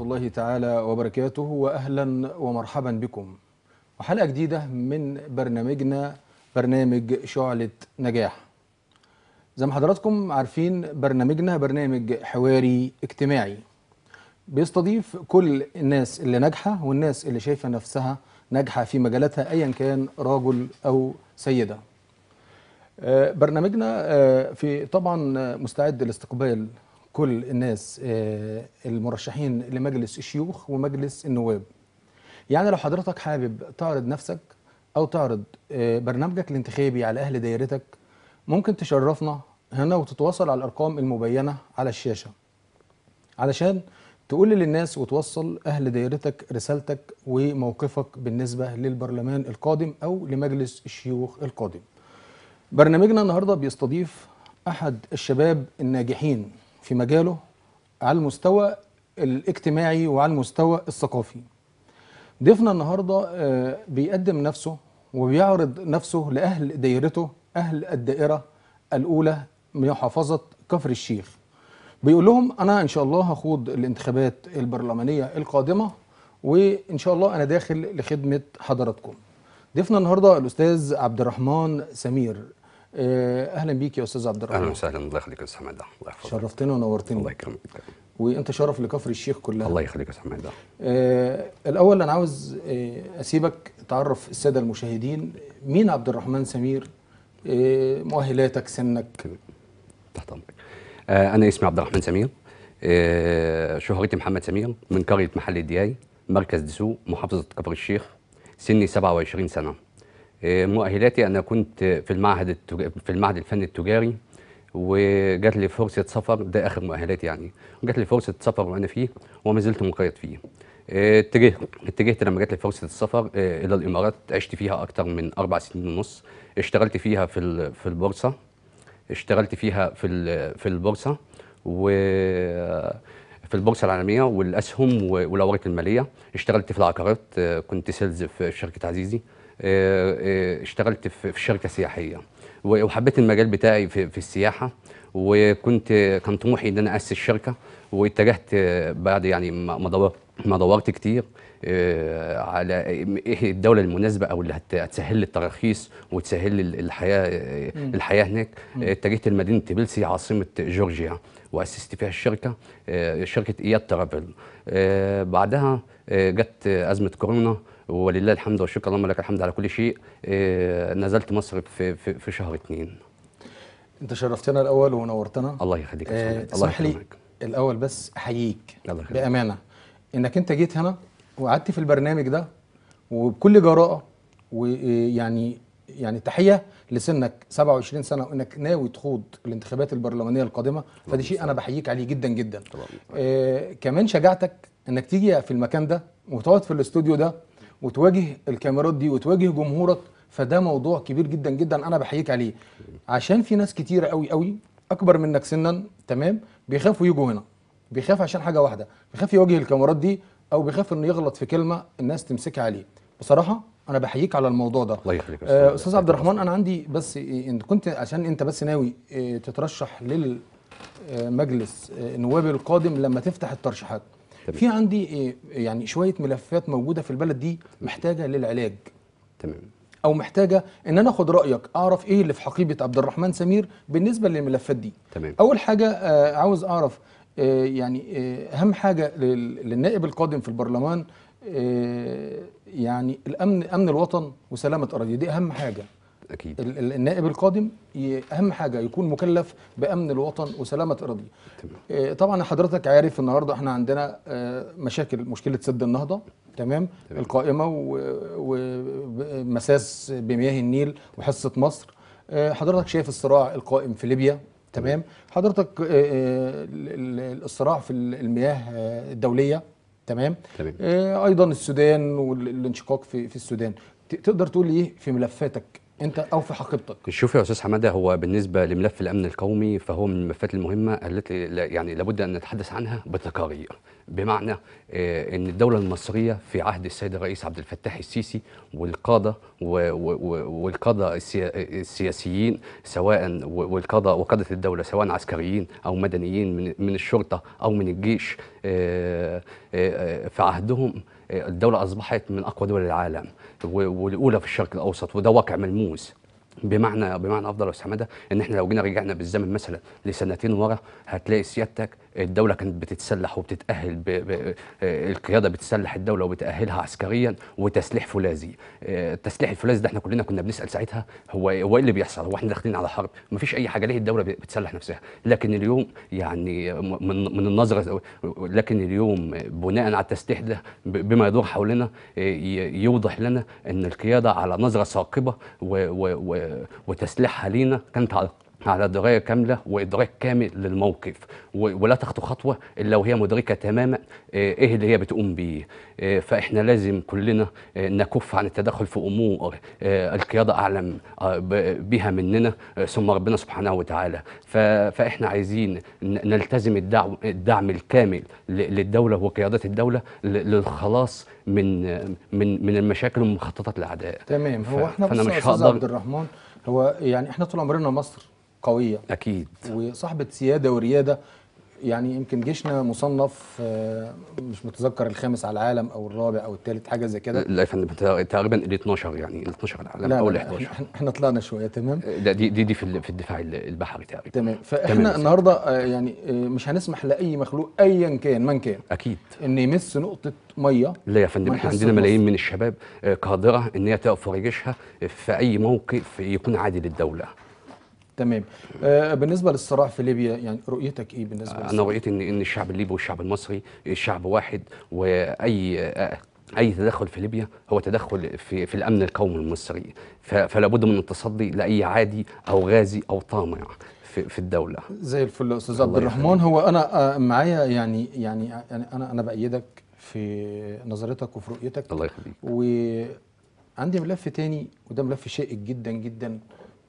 الله تعالى وبركاته واهلا ومرحبا بكم وحلقه جديده من برنامجنا برنامج شعله نجاح زي ما حضراتكم عارفين برنامجنا برنامج حواري اجتماعي بيستضيف كل الناس اللي ناجحه والناس اللي شايفه نفسها ناجحه في مجالاتها ايا كان رجل او سيده آه، برنامجنا آه، في طبعا آه، مستعد لاستقبال كل الناس آه، المرشحين لمجلس الشيوخ ومجلس النواب يعني لو حضرتك حابب تعرض نفسك او تعرض آه، برنامجك الانتخابي على اهل دايرتك ممكن تشرفنا هنا وتتواصل على الارقام المبينه على الشاشه علشان تقول للناس وتوصل اهل دايرتك رسالتك وموقفك بالنسبه للبرلمان القادم او لمجلس الشيوخ القادم برنامجنا النهارده بيستضيف احد الشباب الناجحين في مجاله على المستوى الاجتماعي وعلى المستوى الثقافي ضيفنا النهارده آه، بيقدم نفسه وبيعرض نفسه لاهل دايرته اهل الدائره الاولى من محافظه كفر الشيخ بيقول لهم انا ان شاء الله هخوض الانتخابات البرلمانيه القادمه وان شاء الله انا داخل لخدمه حضراتكم ضيفنا النهارده الاستاذ عبد الرحمن سمير آه، اهلا بيك يا استاذ عبد اهلا الرحمن وسهلا الله يخليك يا استاذ حماده الله يحفظك شرفتنا ونورتني الله يكرمك وانت شرف لكفر الشيخ كلها الله يخليك يا استاذ حماده آه الاول انا عاوز آه اسيبك تعرف الساده المشاهدين مين عبد الرحمن سمير آه مؤهلاتك سنك تحت امرك آه انا اسمي عبد الرحمن سمير آه شهرتي محمد سمير من قريه محل الدياي مركز دسوق محافظه كفر الشيخ سني 27 سنه آه مؤهلاتي انا كنت في المعهد التج... في المعهد الفني التجاري وجات لي فرصه سفر ده اخر مؤهلاتي يعني جات لي فرصه سفر وانا فيه وما زلت مقيد فيه آه، اتجه اتجهت لما جات لي فرصه السفر آه، الى الامارات عشت فيها اكتر من اربع سنين ونص اشتغلت فيها في ال- في البورصه اشتغلت فيها في ال- في البورصه و في البورصه العالميه والاسهم و- والاوراق الماليه اشتغلت في العقارات آه، كنت سيلز في شركه عزيزي آه، آه، اشتغلت في في شركه سياحيه و- وحبيت المجال بتاعي في في السياحه وكنت كان طموحي ان انا اسس شركه واتجهت آه، بعد يعني ما ما دور- ما دورت كتير آه، على ايه الدوله المناسبه او اللي هت- هتسهل لي التراخيص وتسهل لي الحياه آه، الحياه هناك آه، اتجهت لمدينه تبلسي عاصمه جورجيا واسست فيها الشركه آه، شركه اياد ترافل آه، بعدها آه، جت ازمه كورونا ولله الحمد والشكر اللهم لك الحمد على كل شيء آه، نزلت مصر في في, في شهر اثنين انت شرفتنا الاول ونورتنا الله يخليك يا آه سيدي. الله اسمح لي يكرمك الاول بس احييك الله يخليك. بامانه انك انت جيت هنا وقعدت في البرنامج ده وبكل جراءه ويعني يعني تحيه لسنك 27 سنه وانك ناوي تخوض الانتخابات البرلمانيه القادمه فدي شيء انا بحييك عليه جدا جدا طبعا. آه كمان شجاعتك انك تيجي في المكان ده وتقعد في الاستوديو ده وتواجه الكاميرات دي وتواجه جمهورك فده موضوع كبير جدا جدا انا بحييك عليه عشان في ناس كتيره قوي قوي اكبر منك سنا تمام بيخافوا يجوا هنا بيخاف عشان حاجه واحده بيخاف يواجه الكاميرات دي او بيخاف انه يغلط في كلمه الناس تمسكها عليه بصراحه انا بحييك على الموضوع ده الله يخليك يا آه، أستاذ. استاذ عبد الرحمن انا عندي بس إيه، انت كنت عشان انت بس ناوي إيه، تترشح للمجلس النواب القادم لما تفتح الترشيحات تمام. في عندي إيه، يعني شويه ملفات موجوده في البلد دي محتاجه للعلاج تمام او محتاجه ان انا اخد رايك اعرف ايه اللي في حقيبه عبد الرحمن سمير بالنسبه للملفات دي تمام اول حاجه آه، عاوز اعرف آه، يعني آه، اهم حاجه لل- للنائب القادم في البرلمان آه، يعني الامن امن الوطن وسلامه اراضي دي اهم حاجه اكيد ال- ال- النائب القادم ي- اهم حاجه يكون مكلف بامن الوطن وسلامه اراضيه تمام آه، طبعا حضرتك عارف النهارده احنا عندنا آه، مشاكل مشكله سد النهضه تمام, تمام. القائمه ومساس بمياه النيل وحصه مصر آه، حضرتك شايف الصراع القائم في ليبيا تمام حضرتك آه، آه، ال- ال- الصراع في ال- المياه آه، الدوليه تمام تمام آه، ايضا السودان والانشقاق في في السودان ت- تقدر تقول لي ايه في ملفاتك انت او في حقيبتك شوف يا استاذ حماده هو بالنسبه لملف الامن القومي فهو من الملفات المهمه التي لا- يعني لابد ان نتحدث عنها بتقارير بمعنى آه، ان الدوله المصريه في عهد السيد الرئيس عبد الفتاح السيسي والقاده و- و- و- والقاده السيا- السياسيين سواء و- والقاده وقاده الدوله سواء عسكريين او مدنيين من من الشرطه او من الجيش آه، آه، آه، في عهدهم آه، الدوله اصبحت من اقوى دول العالم و- والاولى في الشرق الاوسط وده واقع ملموس بمعنى بمعنى افضل يا استاذ حماده ان احنا لو جينا رجعنا بالزمن مثلا لسنتين ورا هتلاقي سيادتك الدوله كانت بتتسلح وبتتاهل ب... ب... آه، القياده بتسلح الدوله وبتاهلها عسكريا وتسليح فولاذي آه، التسليح الفولاذي ده احنا كلنا كنا بنسال ساعتها هو هو ايه اللي بيحصل هو احنا داخلين على حرب مفيش اي حاجه ليه الدوله بتسلح نفسها لكن اليوم يعني من من النظره لكن اليوم بناء على التسليح ده ب- بما يدور حولنا آه، ي- يوضح لنا ان القياده على نظره ثاقبه و- و- و- وتسليحها لينا كانت على على درايه كامله وادراك كامل للموقف و- ولا تخطو خطوه الا وهي مدركه تماما آه، ايه اللي هي بتقوم بيه آه، فاحنا لازم كلنا آه، نكف عن التدخل في امور آه، القياده اعلم آه، ب- بها مننا آه، ثم ربنا سبحانه وتعالى ف- فاحنا عايزين ن- نلتزم الدعم الدعم الكامل ل- للدوله وقيادات الدوله ل- للخلاص من من من المشاكل ومخططات الاعداء تمام ف- هو احنا فأنا بص مش يا استاذ هقدر- عبد الرحمن هو يعني احنا طول عمرنا مصر قويه اكيد وصاحبه سياده ورياده يعني يمكن جيشنا مصنف آه، مش متذكر الخامس على العالم او الرابع او الثالث حاجه زي كده لا يا فندم تق- تقريبا ال 12 يعني ال 12 العالم لا او ال لا 11 احنا, احنا طلعنا شويه تمام ده دي دي, دي في ال- في الدفاع ال- البحري تقريبا تمام تمام فاحنا يا النهارده آه، يعني آه، مش هنسمح لاي مخلوق ايا كان من كان اكيد ان يمس نقطه ميه لا يا فندم ما احنا يحس عندنا ملايين بمصر. من الشباب آه، قادره ان هي تقف ورا جيشها في اي موقف يكون عادي للدوله تمام آه، بالنسبه للصراع في ليبيا يعني رؤيتك ايه بالنسبه انا للصراع؟ رأيت ان ان الشعب الليبي والشعب المصري شعب واحد واي آه، اي تدخل في ليبيا هو تدخل في في الامن القومي المصري ف- فلا بد من التصدي لاي عادي او غازي او طامع في في الدوله زي الفل يا استاذ عبد الله الرحمن يخليك. هو انا آه، معايا يعني يعني يعني انا انا بايدك في نظرتك وفي رؤيتك الله يخليك وعندي ملف تاني وده ملف شائك جدا جدا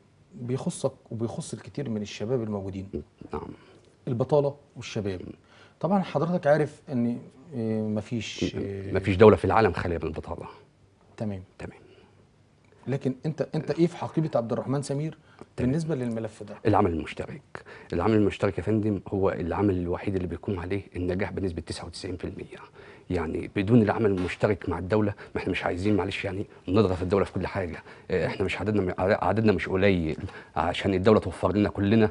بيخصك وبيخص الكثير من الشباب الموجودين نعم البطاله والشباب طبعا حضرتك عارف ان آه، مفيش آه، ما فيش دوله في العالم خاليه من البطاله تمام تمام لكن انت انت ايه في حقيبه عبد الرحمن سمير بالنسبه للملف ده العمل المشترك العمل المشترك يا فندم هو العمل الوحيد اللي بيقوم عليه النجاح بنسبة 99% يعني بدون العمل المشترك مع الدولة ما احنا مش عايزين معلش يعني نضغط الدولة في كل حاجة اه، احنا مش عددنا عددنا مش قليل عشان الدولة توفر لنا كلنا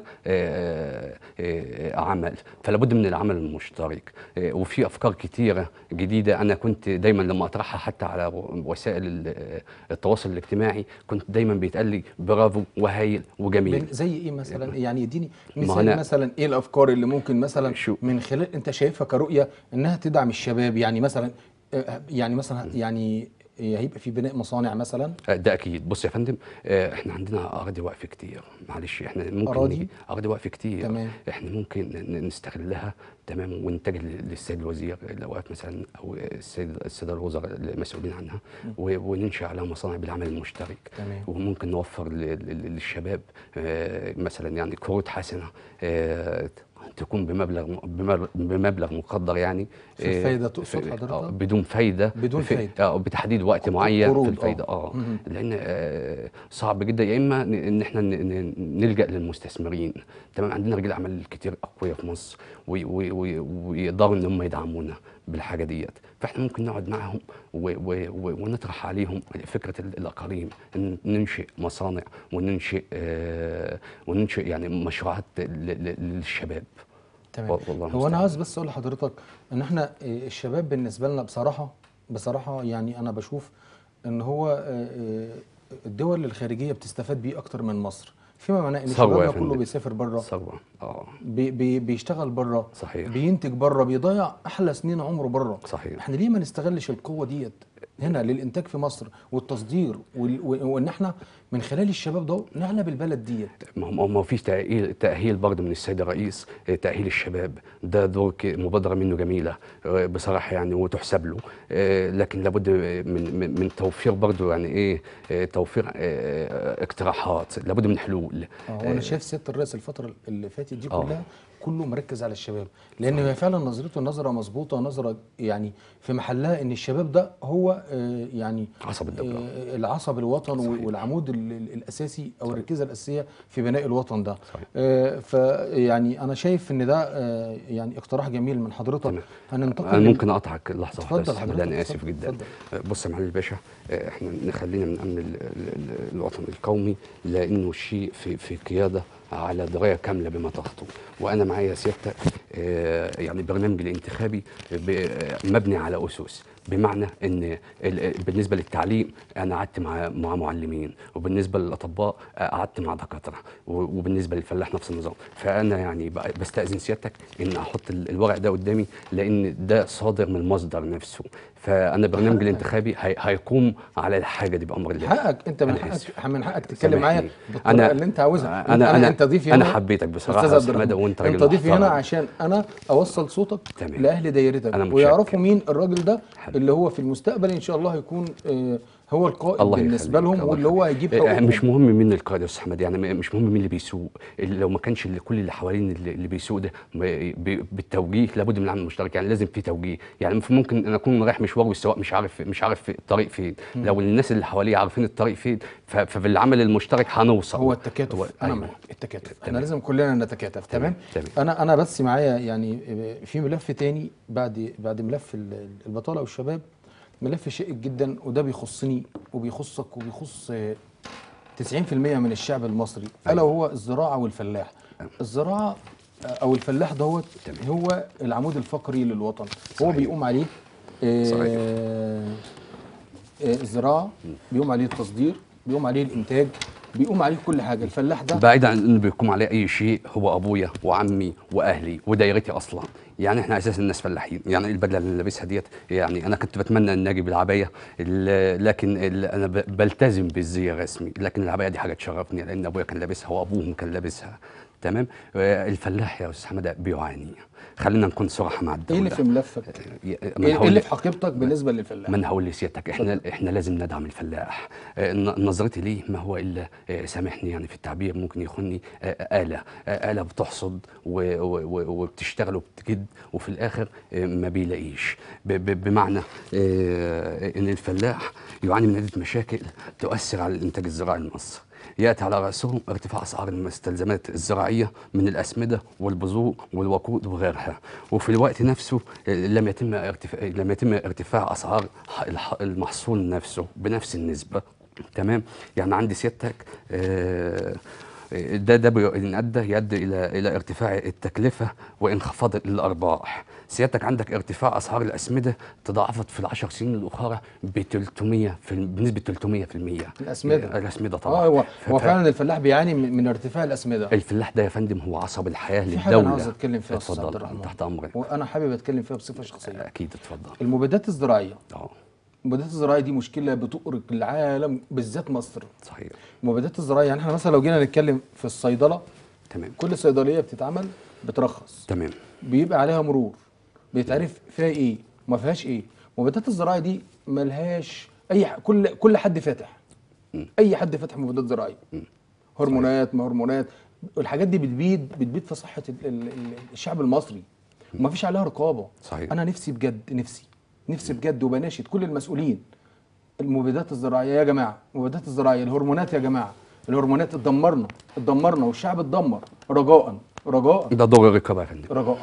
اه، اه، عمل فلا بد من العمل المشترك اه، وفي افكار كتيرة جديدة انا كنت دايما لما اطرحها حتى على وسائل ال- التواصل الاجتماعي كنت دايما بيتقال لي برافو وهايل وجميل بين- زي ايه مثلا يعني اديني ما مثال أنا- مثلا ايه الافكار اللي ممكن مثلا شو- من خلال انت شايفها كرؤيه انها تدعم الشباب يعني مثلا آه، يعني مثلا يعني هيبقى في بناء مصانع مثلا ده اكيد بص يا فندم آه، احنا عندنا اراضي وقف كتير معلش احنا ممكن أراضي؟ نيجي- اراضي وقف كتير تمام. احنا ممكن ن- نستغلها تمام ونتجه لل- للسيد الوزير الاوقاف مثلا او السيد الساده الوزراء المسؤولين عنها و- وننشئ عليها مصانع بالعمل المشترك تمام. وممكن نوفر ل- ل- للشباب آه، مثلا يعني كروت حسنه آه، تكون بمبلغ بمبلغ- بمبلغ مقدر يعني في آه، الفايدة تقصد في- حضرتك؟ آه، بدون فايده بدون في- فايدة. اه بتحديد وقت ق- معين قروض، في آه. الفايده اه مهم. لان آه، صعب جدا يا اما ن- ان احنا ن- ن- نلجا للمستثمرين تمام عندنا رجال اعمال كتير اقوياء في مصر وي- وي- وي- ويقدروا ان هم يدعمونا بالحاجه ديت فاحنا ممكن نقعد معاهم و- و- و- ونطرح عليهم فكره ال- الاقاليم ان ننشئ مصانع وننشئ آه، وننشئ يعني مشروعات ل- ل- للشباب تمام والله هو انا المستعان. عاوز بس اقول لحضرتك ان احنا آه، الشباب بالنسبه لنا بصراحه بصراحه يعني انا بشوف ان هو آه، آه، الدول الخارجيه بتستفاد بيه اكتر من مصر فيما معناه ان ثروة يا شبابنا كله فندم. بيسافر بره ثروه اه بي بي بيشتغل بره صحيح. بينتج بره بيضيع احلى سنين عمره بره صحيح. احنا ليه ما نستغلش القوه ديت هنا للانتاج في مصر والتصدير وال- و- وان احنا من خلال الشباب ده نغلب البلد ديت ما هو ما فيش تأهيل تأهيل برضه من السيد الرئيس آه، تأهيل الشباب ده دور ك- مبادرة منه جميلة آه، بصراحة يعني وتحسب له آه، لكن لابد من من من توفير برضه يعني ايه آه، توفير آه، اقتراحات لابد من حلول اه وانا شايف سياده الرئيس الفتره اللي فاتت دي آه. كلها كله مركز على الشباب لان هي فعلا نظرته نظره مظبوطه نظره يعني في محلها ان الشباب ده هو آه، يعني عصب الدولة. آه، العصب الوطن صحيح. والعمود ال- ال- الاساسي او الركيزه الاساسيه في بناء الوطن ده صحيح. آه، فيعني انا شايف ان ده آه، يعني اقتراح جميل من حضرتك تمام. هننتقل انا لل- ممكن اقطعك لحظه واحده اتفضل بس حضرتك، انا اسف اتفضل، جدا اتفضل. بص يا معالي الباشا آه، احنا نخلينا من امن ال- ال- ال- الوطن القومي لانه شيء في في قياده على درايه كامله بما تخطو وانا معايا سيادتك آه، يعني برنامج الانتخابي ب- آه، مبني على اسس بمعنى ان ال- بالنسبه للتعليم انا قعدت مع مع معلمين وبالنسبه للاطباء آه، قعدت مع دكاتره و- وبالنسبه للفلاح نفس النظام فانا يعني ب- بستاذن سيادتك ان احط ال- الورق ده قدامي لان ده صادر من المصدر نفسه فانا برنامج الانتخابي هي- هيقوم على الحاجه دي بامر الله حقك انت من أنا حقك آسف. من حقك تتكلم معايا سامحني. بالطريقه اللي انت عاوزها أنا- أنا- انت ضيفي أنا هنا حبيتك بصراحة أستاذ يا عبد أستاذ الرحمن. مدى وأنت راجل انت ضيفي هنا محترم. عشان انا اوصل صوتك تمام. لاهل دايرتك أنا متشكر. ويعرفوا مين الراجل ده حبيبي. اللي هو في المستقبل ان شاء الله هيكون آه، هو القائد الله بالنسبه يخليك، لهم الله واللي هو يخليك. هيجيب آه، حقوقهم مش مهم مين القائد يا استاذ احمد يعني م- مش مهم مين اللي بيسوق اللي لو ما كانش اللي كل اللي حوالين اللي اللي بيسوق ده م- ب- بالتوجيه لابد من العمل المشترك يعني لازم في توجيه يعني ف- ممكن انا اكون رايح مشوار والسواق مش عارف مش عارف الطريق فين لو الناس اللي حواليه عارفين الطريق فين ف- فبالعمل المشترك هنوصل هو التكاتف هو- انا أيوة. معاك التكاتف احنا تمام. لازم كلنا نتكاتف تمام تمام. انا انا بس معايا يعني آه، في ملف تاني بعد بعد ملف ال- البطاله والشباب ملف شائك جدا وده بيخصني وبيخصك وبيخص آه، 90% من الشعب المصري الا أيوة. وهو الزراعه والفلاح الزراعه آه، او الفلاح دوت هو العمود الفقري للوطن هو صحيح. بيقوم عليه آه، صحيح. آه، الزراعه بيقوم عليه التصدير بيقوم عليه الانتاج بيقوم عليه كل حاجه الفلاح ده بعيد عن انه بيقوم عليه اي شيء هو ابويا وعمي واهلي ودايرتي اصلا يعني احنا اساسا الناس فلاحين يعني البدله اللي لابسها ديت يعني انا كنت بتمنى ان اجي بالعبايه ال- لكن ال- انا ب- بلتزم بالزي الرسمي لكن العبايه دي حاجه تشرفني لان ابويا كان لابسها وابوهم كان لابسها تمام آه، الفلاح يا استاذ حماده بيعاني خلينا نكون صراحه مع ايه الدوله اللي في ملفك ي- ما ايه أنا إيه هقول اللي لك- في حقيبتك بالنسبه للفلاح ما انا هقول لسيادتك احنا احنا لازم ندعم الفلاح آه، ن- نظرتي ليه ما هو الا آه، سامحني يعني في التعبير ممكن يخوني آه، آلة آه، آلة بتحصد و- و- و- وبتشتغل وبتجد وفي الاخر آه، ما بيلاقيش ب- ب- بمعنى آه، ان الفلاح يعاني من عده مشاكل تؤثر على الانتاج الزراعي المصري ياتي على راسهم ارتفاع اسعار المستلزمات الزراعيه من الاسمده والبذور والوقود وغيرها وفي الوقت نفسه آه، لم يتم ارتفاع لم يتم ارتفاع اسعار ح- الح- المحصول نفسه بنفس النسبه تمام يعني عندي سيادتك آه، ده ده بي- إن ادى يؤدي الى الى ارتفاع التكلفه وانخفاض الارباح سيادتك عندك ارتفاع اسعار الاسمده تضاعفت في العشر سنين الاخرى ب 300 في الم- بنسبه 300% الاسمده الاسمده طبعا اه هو ف- هو ف- فعلا الفلاح بيعاني من من ارتفاع الاسمده الفلاح ده يا فندم هو عصب الحياه في للدوله حاجه انا عاوز اتكلم فيها يا استاذ عبد اتفضل الرحمن تحت امرك وانا حابب اتكلم فيها بصفه شخصيه اكيد اتفضل المبيدات الزراعيه اه المبيدات الزراعيه دي مشكله بتؤرق العالم بالذات مصر صحيح المبيدات الزراعيه يعني احنا مثلا لو جينا نتكلم في الصيدله تمام كل صيدليه بتتعمل بترخص تمام بيبقى عليها مرور بيتعرف فيها ايه وما فيهاش ايه المبيدات الزراعيه دي ملهاش اي ح- كل كل حد فاتح اي حد فاتح مبيدات زراعيه هرمونات ما هرمونات الحاجات دي بتبيد بتبيد في صحه ال- ال- ال- الشعب المصري وما فيش عليها رقابه صحيح. انا نفسي بجد نفسي نفسي بجد وبناشد كل المسؤولين المبيدات الزراعيه يا جماعه المبيدات الزراعيه الهرمونات يا جماعه الهرمونات اتدمرنا اتدمرنا والشعب اتدمر رجاء رجاء ده دور الرقابه يا فندم رجاء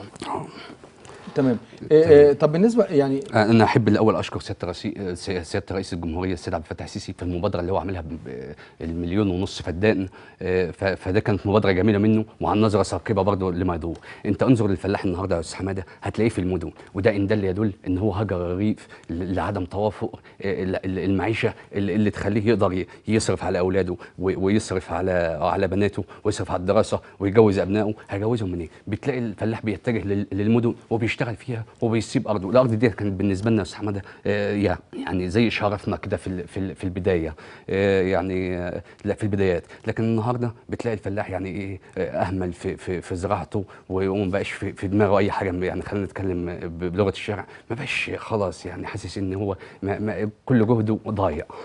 تمام إيه إيه طب بالنسبه يعني انا احب الاول اشكر سياده رئيس سياده رئيس الجمهوريه السيد عبد الفتاح السيسي في المبادره اللي هو عاملها بالمليون ونص فدان آه، ف- فده كانت مبادره جميله منه وعن نظره ثاقبه برضه لما يدور انت انظر للفلاح النهارده يا استاذ حماده هتلاقيه في المدن وده ان دل يدل ان هو هجر الريف ل- لعدم توافق آه، ال- ال- المعيشه اللي اللي تخليه يقدر ي- يصرف على اولاده و- ويصرف على على بناته ويصرف على الدراسه ويجوز ابنائه هيجوزهم منين؟ بتلاقي الفلاح بيتجه لل- للمدن وبيشتغل فيها وبيسيب ارضه، الارض دي كانت بالنسبه لنا يا استاذ حماده آه، يا- يعني زي شرفنا كده في ال- في ال- في البدايه آه، يعني آه، لا في البدايات، لكن النهارده بتلاقي الفلاح يعني ايه آه، اهمل في في في زراعته وما بقاش في, في دماغه اي حاجه يعني خلينا نتكلم ب- بلغه الشارع ما بقاش خلاص يعني حاسس ان هو ما ما كل جهده ضايع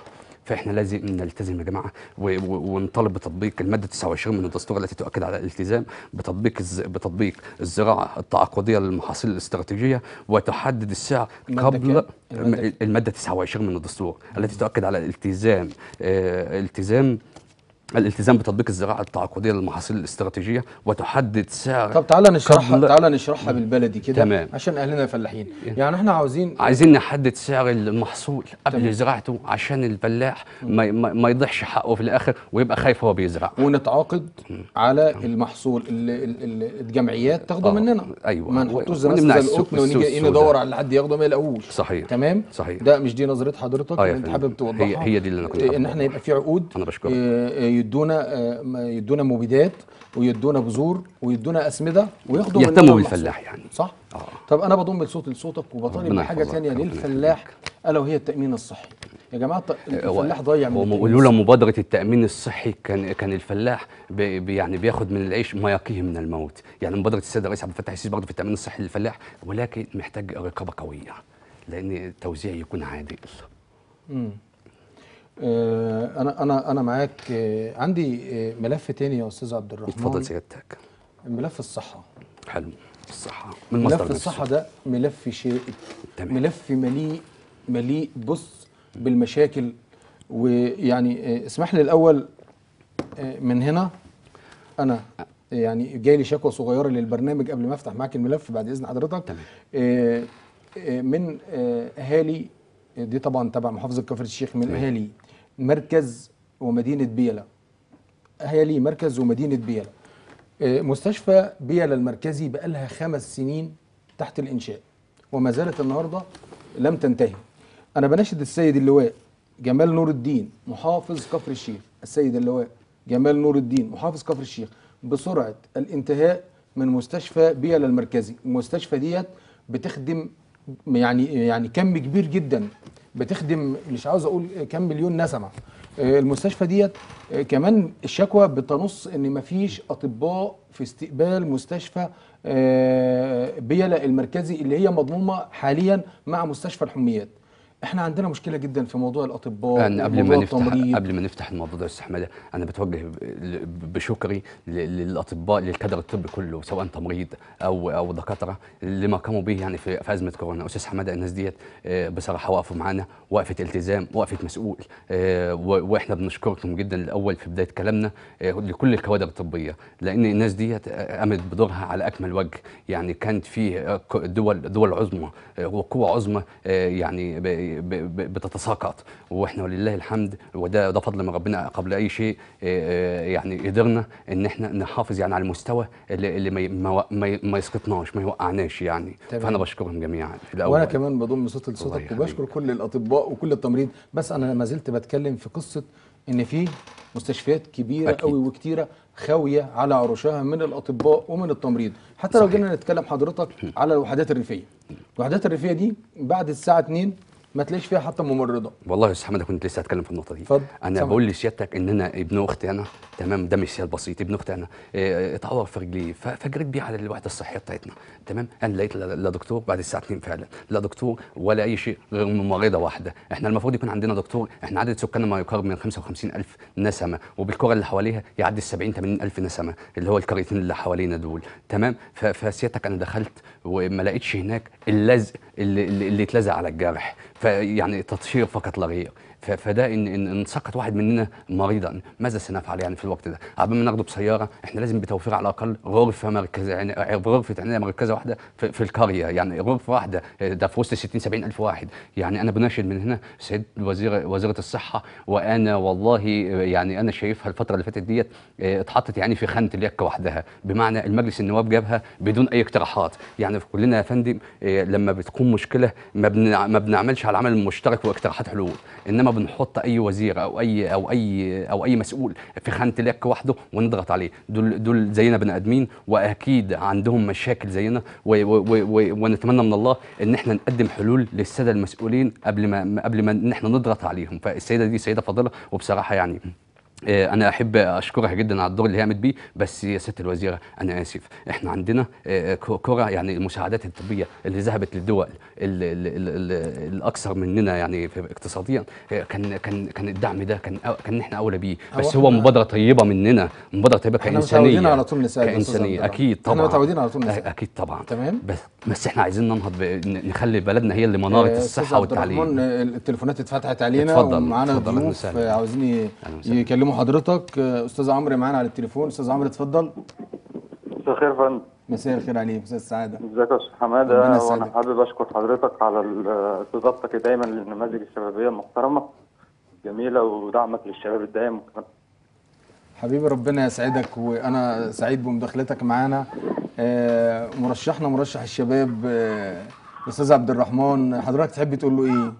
فاحنا لازم نلتزم يا جماعه و- و- ونطالب بتطبيق الماده 29 من الدستور التي تؤكد على الالتزام بتطبيق الز... بتطبيق الزراعه التعاقديه للمحاصيل الاستراتيجيه وتحدد السعر المادة قبل كام؟ المادة الم- الماده 29 من الدستور التي تؤكد على الالتزام آه التزام الالتزام بتطبيق الزراعه التعاقديه للمحاصيل الاستراتيجيه وتحدد سعر طب تعالى نشرحها قبل- تعالى نشرحها بالبلدي كده تمام. عشان اهلنا الفلاحين يعني احنا عاوزين عايزين نحدد سعر المحصول قبل تمام. زراعته عشان الفلاح ما, ما, ما يضيعش حقه في الاخر ويبقى خايف وهو بيزرع ونتعاقد على المحصول ال- ال- ال- الجمعيات تاخده آه، مننا أيوة. ما نحطوش زي ونمنع مثلا زي السوق- القطن ونيجي السوق ايه السوداء. ندور على حد ياخده ما يلاقوش صحيح. تمام صحيح. ده مش دي نظره حضرتك آه يا اللي انت فندم. حابب توضحها هي- هي دي اللي أنا كنت ان حابب احنا يبقى في عقود أنا بشكرك. آه، آه، يدونا آه، ما- يدونا مبيدات ويدونا بذور ويدونا اسمده وياخدوا يهتموا مننا بالفلاح المحصول. يعني. صح آه. طب انا بضم صوت لصوتك وبطالب ربنا بحاجه يحفظك، ثانيه ربنا للفلاح الا وهي التامين الصحي يا جماعه الط- هو- الفلاح ضايع من هو التأمين لولا مبادره التامين الصحي كان كان الفلاح بي بي- يعني بياخد من العيش ما يقيه من الموت يعني مبادره السيد الرئيس عبد الفتاح السيسي برضه في التامين الصحي للفلاح ولكن محتاج رقابه قويه لان التوزيع يكون عادل آه، انا انا انا معاك آه، عندي آه، ملف تاني يا استاذ عبد الرحمن اتفضل سيادتك ملف الصحه حلو الصحه من مصدر ملف نفسه. الصحه ده ملف شائك تمام. ملف مليء مليء بص بالمشاكل ويعني آه، اسمح لي الاول آه، من هنا انا يعني جاي لي شكوى صغيره للبرنامج قبل ما افتح معاك الملف بعد اذن حضرتك تمام. آه، آه، من آه، اهالي دي طبعا تبع محافظه كفر الشيخ من تمام. اهالي مركز ومدينه بيلا اهالي مركز ومدينه بيلا آه، مستشفى بيلا المركزي بقالها خمس سنين تحت الانشاء وما زالت النهارده لم تنتهي انا بناشد السيد اللواء جمال نور الدين محافظ كفر الشيخ السيد اللواء جمال نور الدين محافظ كفر الشيخ بسرعه الانتهاء من مستشفى بيلا المركزي المستشفى ديت بتخدم يعني يعني كم كبير جدا بتخدم مش عاوز اقول كم مليون نسمه آه، المستشفى ديت آه، كمان الشكوى بتنص ان مفيش اطباء في استقبال مستشفى آه، بيلا المركزي اللي هي مضمومه حاليا مع مستشفى الحميات احنا عندنا مشكله جدا في موضوع الاطباء يعني قبل ما وموضوع نفتح التمريض. قبل ما نفتح الموضوع ده يا استاذ حماده انا بتوجه ب- ل- بشكري ل- للاطباء للكادر الطبي كله سواء تمريض او او دكاتره لما قاموا به يعني في في ازمه كورونا استاذ حماده الناس ديت آه، بصراحه وقفوا معانا وقفه التزام وقفه مسؤول آه، و- واحنا بنشكركم جدا الاول في بدايه كلامنا آه، لكل الكوادر الطبيه لان الناس ديت آه، قامت بدورها على اكمل وجه يعني كانت في آه، ك- دول دول عظمى آه، وقوى عظمى آه، يعني ب- ب- ب- بتتساقط واحنا ولله الحمد وده ده فضل من ربنا قبل اي شيء آه، آه، يعني قدرنا ان احنا نحافظ يعني على المستوى اللي, اللي ما ي- ما ما- ما يسقطناش ما يوقعناش يعني تمام. فانا بشكرهم جميعا الأول. وانا كمان بضم صوتي الله لصوتك يخليك. وبشكر كل الاطباء وكل التمريض بس انا ما زلت بتكلم في قصه ان في مستشفيات كبيره أكيد. قوي وكتيره خاويه على عروشها من الاطباء ومن التمريض حتى لو صحيح. جينا نتكلم حضرتك على الوحدات الريفيه الوحدات الريفيه دي بعد الساعه 2 ما تلاقيش فيها حتى ممرضه والله يا استاذ حماده كنت لسه هتكلم في النقطه دي اتفضل. انا سامعك. بقول لسيادتك ان انا ابن اختي انا تمام ده مثال بسيط ابن اختي انا آه، اتعور في رجليه ف- فجريت بيه على الوحده الصحيه بتاعتنا تمام انا لقيت لا لا دكتور بعد الساعه 2 فعلا لا دكتور ولا اي شيء غير ممرضه واحده احنا المفروض يكون عندنا دكتور احنا عدد سكاننا ما يقارب من 55 الف نسمه وبالقرى اللي حواليها يعدي ال 70 80 الف نسمه اللي هو القريتين اللي حوالينا دول تمام ف- فسيادتك انا دخلت وما لقيتش هناك اللزق اللي, اللي اللي اتلزق على الجرح فيعني تطشير فقط لا غير ف- فده ان ان إن سقط واحد مننا مريضا ماذا سنفعل يعني في الوقت ده؟ قبل ما ناخده بسياره احنا لازم بتوفير على الاقل غرفه مركزيه يعني غرفه عنايه مركزه واحده في, في القريه يعني غرفه واحده ده في وسط 60 70 الف واحد يعني انا بناشد من هنا سيد وزير وزيره الصحه وانا والله يعني انا شايفها الفتره اللي فاتت ديت اه، اتحطت يعني في خانه اليك وحدها بمعنى المجلس النواب جابها بدون اي اقتراحات يعني كلنا يا فندم اه، لما بتكون مشكله ما بنع- ما بنعملش على العمل المشترك واقتراحات حلول انما بنحط اي وزير او اي او اي او اي مسؤول في خانه اليك وحده ونضغط عليه دول دول زينا بني ادمين واكيد عندهم مشاكل زينا و و و و ونتمنى من الله ان احنا نقدم حلول للساده المسؤولين قبل ما قبل ما ان احنا نضغط عليهم فالسيده دي سيده فاضله وبصراحه يعني آه، انا احب اشكرها جدا على الدور اللي هي قامت بيه بس يا ست الوزيره انا اسف احنا عندنا آه، ك- كره يعني المساعدات الطبيه اللي ذهبت للدول ال- ال- ال- ال- الاكثر مننا يعني في اقتصاديا آه، كان كان كان الدعم ده كان أو- كان احنا اولى بيه بس هو هو إحنا- مبادره طيبه مننا مبادره طيبه احنا كانسانيه متعودين على طول نساعد يا أستاذ عبد كانسانيه الرحمن. اكيد إحنا طبعا متعودين على طول نساعد. اكيد طبعا تمام. بس بس احنا عايزين ننهض ب- ن- نخلي بلدنا هي اللي مناره آه، أستاذ الصحه عبد الرحمن والتعليم آه، التليفونات اتفتحت علينا اتفضل، ومعانا اتفضل، أهلا ضيوف وسهلا. آه، عاوزين ي- أهلا وسهلا. يكلموا حضرتك آه، استاذ عمرو معانا على التليفون استاذ عمرو اتفضل مساء الخير يا فندم مساء الخير عليك مساء السعاده ازيك يا استاذ ربنا حماده وانا يسعدك. حابب اشكر حضرتك على ال- استضافتك دايما للنماذج الشبابيه المحترمه جميله ودعمك للشباب الدائم حبيبي ربنا يسعدك وانا سعيد بمداخلتك معانا آه، مرشحنا مرشح الشباب آه، استاذ عبد الرحمن حضرتك تحب تقول له ايه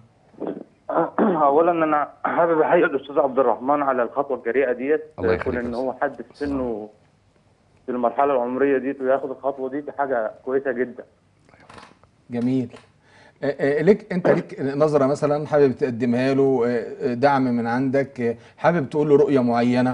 اولا انا حابب احيي الاستاذ عبد الرحمن على الخطوه الجريئه ديت الله يكون يخليك ان يا هو حد في سنه في المرحله العمريه ديت وياخد الخطوه دي دي حاجه كويسه جدا جميل آه، آه، ليك انت ليك نظره مثلا حابب تقدمها له آه، آه، دعم من عندك آه، حابب تقول له رؤيه معينه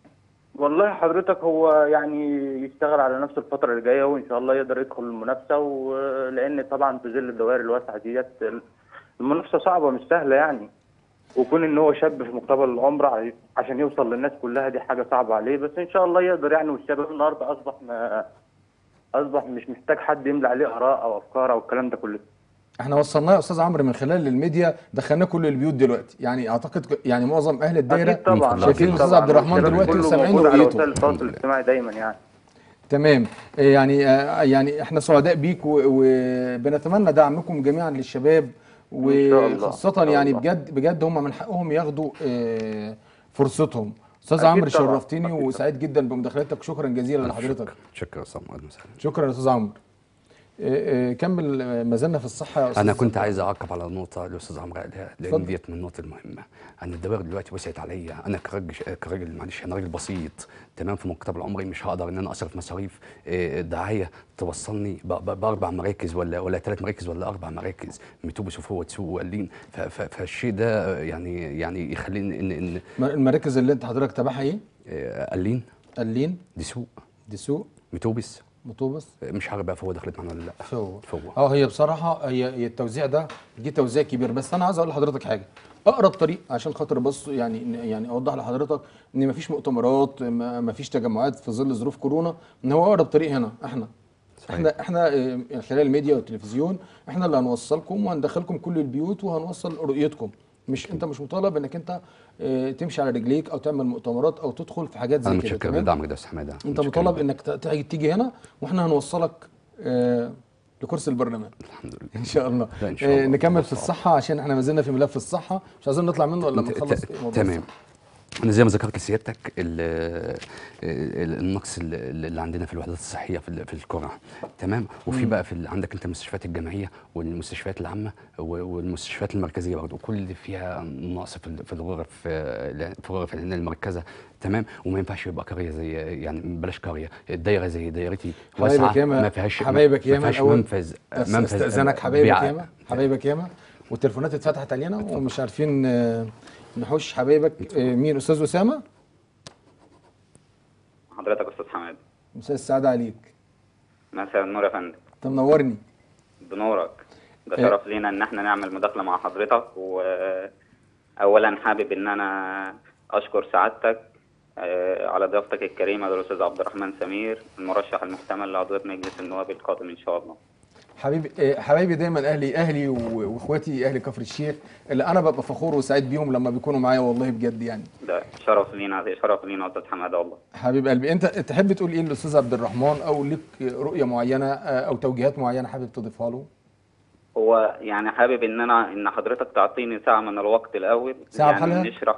والله حضرتك هو يعني يشتغل على نفسه الفترة اللي جاية وإن شاء الله يقدر يدخل المنافسة ولأن طبعا في ظل الدوائر الواسعة ديت المنافسة صعبة مش سهلة يعني وكون إن هو شاب في مقتبل العمر ع- عشان يوصل للناس كلها دي حاجة صعبة عليه بس إن شاء الله يقدر يعني والشباب النهاردة أصبح ما أصبح مش محتاج حد يملى عليه آراء أو أفكار أو الكلام ده كله احنا وصلناه يا استاذ عمرو من خلال الميديا دخلناه كل البيوت دلوقتي يعني اعتقد ك- يعني معظم اهل الدايره أكيد طبعا شايفين أكيد الاستاذ طبعاً. عبد الرحمن والشباب دلوقتي كله وسامعين موجود على رؤيته وسائل التواصل الاجتماعي دايما يعني تمام إيه يعني آه، يعني احنا سعداء بيك و- وبنتمنى دعمكم جميعا للشباب إن شاء الله. وخاصة إن شاء يعني الله. بجد بجد هم من حقهم ياخدوا آه، فرصتهم استاذ أكيد عمرو طبعاً. شرفتني أكيد وسعيد جدا بمداخلتك شكرا جزيلا لحضرتك شكرا شكرا اهلا وسهلا شكرا يا استاذ عمرو آه، آه، كمل آه، ما زلنا في الصحة يا استاذ انا كنت عايز اعقب على نقطه الاستاذ عمرو قالها اتفضل. لان ديت من النقط المهمه انا الدوائر دلوقتي وسعت عليا انا كراجل كراجل معلش انا راجل بسيط تمام في مقتبل عمري مش هقدر ان انا اصرف مصاريف آه، دعايه توصلني ب- ب- باربع مراكز ولا ولا ثلاث مراكز ولا اربع مراكز ميتوبس وفوت سوق وقالين ف- ف- فالشيء ده يعني يعني يخليني ان ان ما- المراكز اللي انت حضرتك تابعها ايه؟ آه، قالين قلين دي سوق دسوق ميتوبس مطوبس آه، مش عارف بقى فوق دخلت معانا ولا لا فهو فوق اه هي بصراحه هي هي التوزيع ده جه توزيع كبير بس انا عايز اقول لحضرتك حاجه اقرب طريق عشان خاطر بص يعني يعني اوضح لحضرتك ان مفيش مؤتمرات ما- مفيش تجمعات في ظل ظروف كورونا ان هو اقرب طريق هنا احنا صحيح. احنا احنا آه، من خلال الميديا والتلفزيون احنا اللي هنوصلكم وهندخلكم كل البيوت وهنوصل رؤيتكم مش انت مش مطالب انك انت آه، تمشي على رجليك او تعمل مؤتمرات او تدخل في حاجات انا زي كده متشكر تمام لدعمك ده يا استاذ حماده انت متشكر مطالب جداً. انك ت- تيجي تيجي هنا واحنا هنوصلك آه، لكرسي البرلمان الحمد لله ان شاء الله لا، إن شاء آه، الله. نكمل في الله الصحه عشان احنا ما زلنا في ملف الصحه مش عايزين نطلع منه الا لما ت- نخلص ت- موضوع تمام الصحة. انا زي ما ذكرت لسيادتك ال- ال- النقص ال- اللي عندنا في الوحدات الصحيه في ال- في القرى تمام وفي بقى في ال- عندك انت المستشفيات الجامعيه والمستشفيات العامه و- والمستشفيات المركزيه برضه كل اللي فيها نقص في ال- في الغرف آه، في غرف العنايه المركزه تمام وما ينفعش يبقى قريه زي يعني بلاش قريه الدايره زي دايرتي حبايبك واسعه ياما ما فيهاش حبايبك ما ياما فيهاش الأول. منفذ بس منفذ استاذنك حبايبك بيع- ياما حبايبك ياما والتليفونات اتفتحت علينا ومش عارفين آه، نحوش حبايبك آه، مين استاذ اسامه حضرتك استاذ حماد مساء السعاده عليك مساء النور يا فندم انت منورني بنورك ده إيه. شرف لينا ان احنا نعمل مداخله مع حضرتك واولا حابب ان انا اشكر سعادتك آه، على ضيافتك الكريمه للاستاذ عبد الرحمن سمير المرشح المحتمل لعضويه مجلس النواب القادم ان شاء الله حبيبي آه، حبايبي دايما اهلي اهلي و- واخواتي اهل كفر الشيخ اللي انا ببقى فخور وسعيد بيهم لما بيكونوا معايا والله بجد يعني ده شرف لينا شرف لينا يا استاذ حماده والله حبيب قلبي انت تحب تقول ايه للاستاذ عبد الرحمن او ليك رؤيه معينه آه، او توجيهات معينه حابب تضيفها له هو يعني حابب ان انا ان حضرتك تعطيني ساعه من الوقت الاول ساعة يعني بحالها؟ نشرح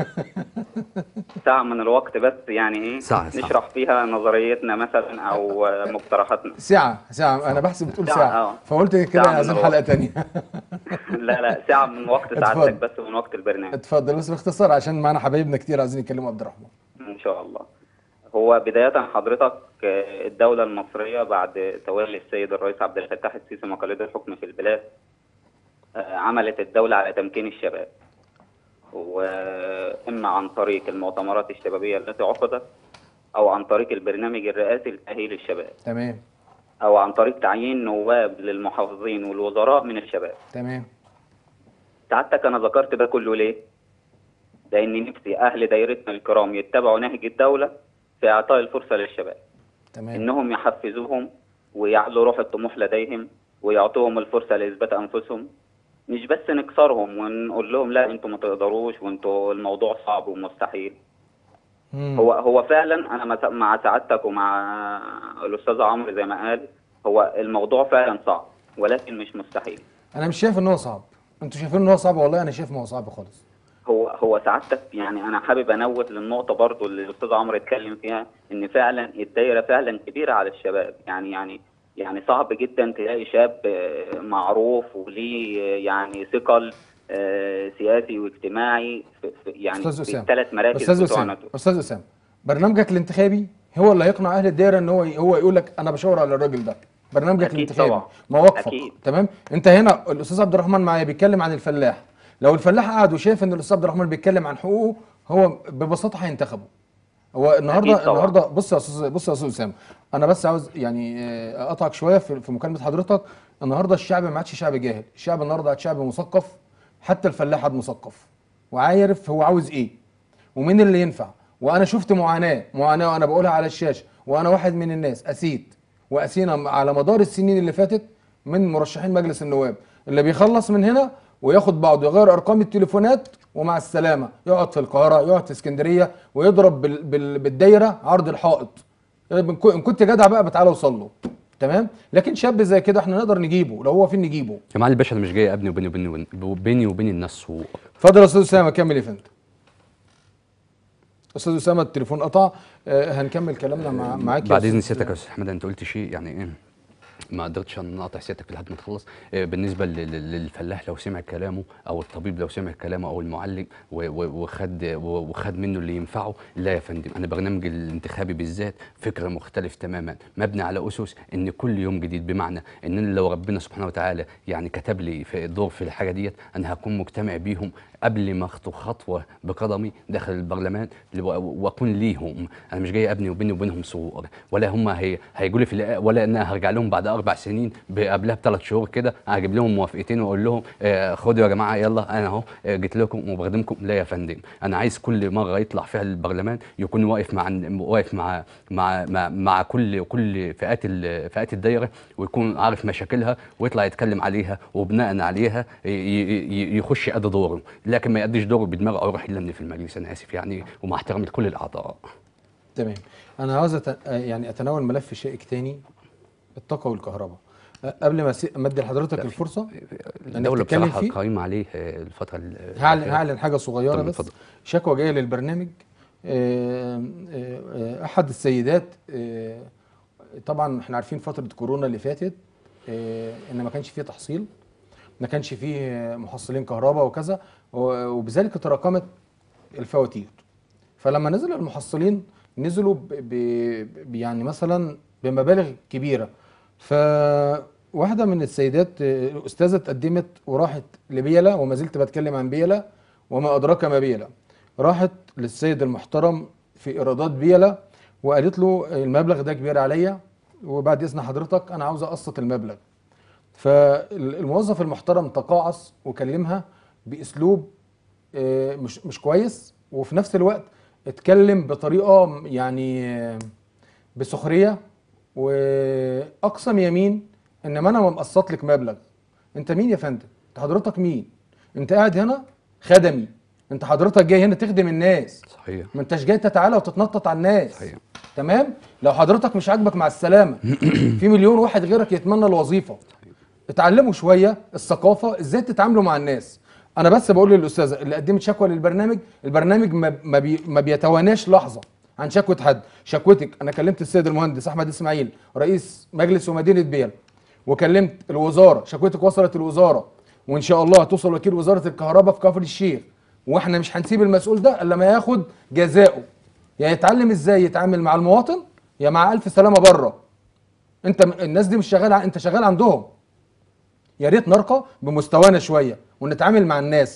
ساعه من الوقت بس يعني ايه ساعة- ساعة. نشرح فيها نظريتنا مثلا او مقترحاتنا ساعه ساعه انا بحسب بتقول ساعة، ساعه اه. فقلت كده ساعة من عايزين الوقت. حلقه تانية لا لا ساعة من وقت اتفضل. سعادتك بس من وقت البرنامج اتفضل بس باختصار عشان معانا حبايبنا كتير عايزين يتكلموا عبد الرحمن إن شاء الله هو بداية حضرتك آه، الدولة المصرية بعد تولي السيد الرئيس عبد الفتاح السيسي مقاليد الحكم في البلاد آه، عملت الدولة على تمكين الشباب وإما عن طريق المؤتمرات الشبابية التي عقدت أو عن طريق البرنامج الرئاسي لتأهيل الشباب تمام أو عن طريق تعيين نواب للمحافظين والوزراء من الشباب تمام سعادتك أنا ذكرت ده كله ليه؟ لأن نفسي أهل دايرتنا الكرام يتبعوا نهج الدولة في إعطاء الفرصة للشباب تمام إنهم يحفزوهم ويعلوا روح الطموح لديهم ويعطوهم الفرصة لإثبات أنفسهم مش بس نكسرهم ونقول لهم لا انتوا ما تقدروش وانتوا الموضوع صعب ومستحيل مم. هو هو فعلا انا مع- مع سعادتك ومع الاستاذ عمرو زي ما قال هو الموضوع فعلا صعب ولكن مش مستحيل انا مش شايف ان هو صعب انتوا شايفين ان هو صعب والله انا شايف ان هو صعب خالص هو هو سعادتك يعني انا حابب انوه للنقطه برضو اللي الاستاذ عمرو اتكلم فيها ان فعلا الدايره فعلا كبيره على الشباب يعني يعني يعني صعب جدا تلاقي شاب آه، معروف وليه آه، يعني ثقل آه، سياسي واجتماعي في في- يعني استاذ في اسامه الثلاث مراكز استاذ بتوعنا اسامه استاذ اسامه برنامجك الانتخابي هو اللي هيقنع اهل الدايره ان هو هو يقول لك انا بشاور على الراجل ده برنامجك أكيد الانتخابي طبعا. مواقفك أكيد. تمام انت هنا الاستاذ عبد الرحمن معايا بيتكلم عن الفلاح لو الفلاح قعد وشايف ان الاستاذ عبد الرحمن بيتكلم عن حقوقه هو ببساطه هينتخبه هو النهارده أكيد طبعا. النهارده بص يا استاذ بص يا استاذ اسامه انا بس عاوز يعني آه، اقطعك شويه في في مكالمه حضرتك النهارده الشعب ما عادش شعب جاهل الشعب النهارده عاد شعب مثقف حتى الفلاح عاد مثقف وعارف هو عاوز ايه ومين اللي ينفع وانا شفت معاناه معاناه وانا بقولها على الشاشه وانا واحد من الناس اسيت واسينا على مدار السنين اللي فاتت من مرشحين مجلس النواب اللي بيخلص من هنا وياخد بعضه يغير ارقام التليفونات ومع السلامه يقعد في القاهره يقعد في اسكندريه ويضرب بال بال بالدايره عرض الحائط ان كو- إن كنت جدع بقى بتعالى وصل له تمام لكن شاب زي كده احنا نقدر نجيبه لو هو فين نجيبه يا معالي الباشا انا مش جاي ابني وبيني وبين بيني وبين الناس سوء اتفضل يا استاذ اسامه كمل يا فندم استاذ اسامه التليفون قطع آه، هنكمل كلامنا مع معاك يا بعد اذن أستاذ- سيادتك يا استاذ احمد انت قلت شيء يعني ايه ما قدرتش ان اقطع سيادتك لحد ما تخلص آه، بالنسبه لل- لل- للفلاح لو سمع كلامه او الطبيب لو سمع كلامه او المعلق و- و- وخد و- وخد منه اللي ينفعه لا يا فندم انا برنامج الانتخابي بالذات فكر مختلف تماما مبني على اسس ان كل يوم جديد بمعنى ان أنا لو ربنا سبحانه وتعالى يعني كتب لي في دور في الحاجه ديت انا هكون مجتمع بيهم قبل ما اخطو خطوه بقدمي داخل البرلمان ل- واكون ليهم انا مش جاي ابني وبيني وبينهم سوء ولا هم هي هيقولوا لي في الآ- ولا ان أنا هرجع لهم بعد اربع سنين ب- قبلها بثلاث شهور كده هجيب لهم موافقتين واقول لهم آه خدوا يا جماعه يلا انا اهو آه، جيت لكم وبخدمكم لا يا فندم انا عايز كل مره يطلع فيها البرلمان يكون واقف مع واقف مع مع مع, مع كل كل فئات ال- فئات الدايره ويكون عارف مشاكلها ويطلع يتكلم عليها وبناء عليها ي- ي- ي- يخش يأدي دوره لكن ما يأديش دوره بدماغه او يروح يلمني في المجلس انا اسف يعني ومع احترامي لكل الاعضاء تمام انا عاوز أت... آه، يعني اتناول ملف شائك تاني الطاقه والكهرباء آه، قبل ما أسي- امد لحضرتك الفرصه الدوله تتكلم بصراحه فيه؟ قايمه عليه آه، الفتره ال- هعلن الأخيرة. هعلن حاجه صغيره تمام، بس اتفضل. شكوى جايه للبرنامج آه، آه، آه، احد السيدات آه، طبعا احنا عارفين فتره كورونا اللي فاتت آه، ان ما كانش فيه تحصيل ما كانش فيه محصلين كهرباء وكذا و- وبذلك تراكمت الفواتير فلما نزل المحصلين نزلوا ب ب يعني مثلا بمبالغ كبيره فواحده من السيدات آه، الاستاذه اتقدمت وراحت لبيلا وما زلت بتكلم عن بيلا وما ادراك ما بيلا راحت للسيد المحترم في ايرادات بيلا وقالت له المبلغ ده كبير عليا وبعد اذن حضرتك انا عاوز اقسط المبلغ فالموظف المحترم تقاعس وكلمها باسلوب آه، مش مش كويس وفي نفس الوقت اتكلم بطريقه يعني آه، بسخريه واقسم يمين ان ما انا مقسط لك مبلغ انت مين يا فندم انت حضرتك مين انت قاعد هنا خدمي انت حضرتك جاي هنا تخدم الناس صحيح ما انتش جاي تتعالى وتتنطط على الناس صحيح. تمام لو حضرتك مش عاجبك مع السلامه في مليون واحد غيرك يتمنى الوظيفه اتعلموا شويه الثقافه ازاي تتعاملوا مع الناس انا بس بقول للاستاذه اللي قدمت شكوى للبرنامج البرنامج ما, ما, بي ما بيتواناش لحظه عن شكوى حد شكوتك انا كلمت السيد المهندس احمد اسماعيل رئيس مجلس ومدينه بيل وكلمت الوزاره شكوتك وصلت الوزاره وان شاء الله هتوصل وكيل وزاره الكهرباء في كفر الشيخ واحنا مش هنسيب المسؤول ده الا ما ياخد جزاؤه يا يتعلم ازاي يتعامل مع المواطن يا مع الف سلامه بره انت الناس دي مش شغال ع- انت شغال عندهم يا ريت نرقى بمستوانا شويه ونتعامل مع الناس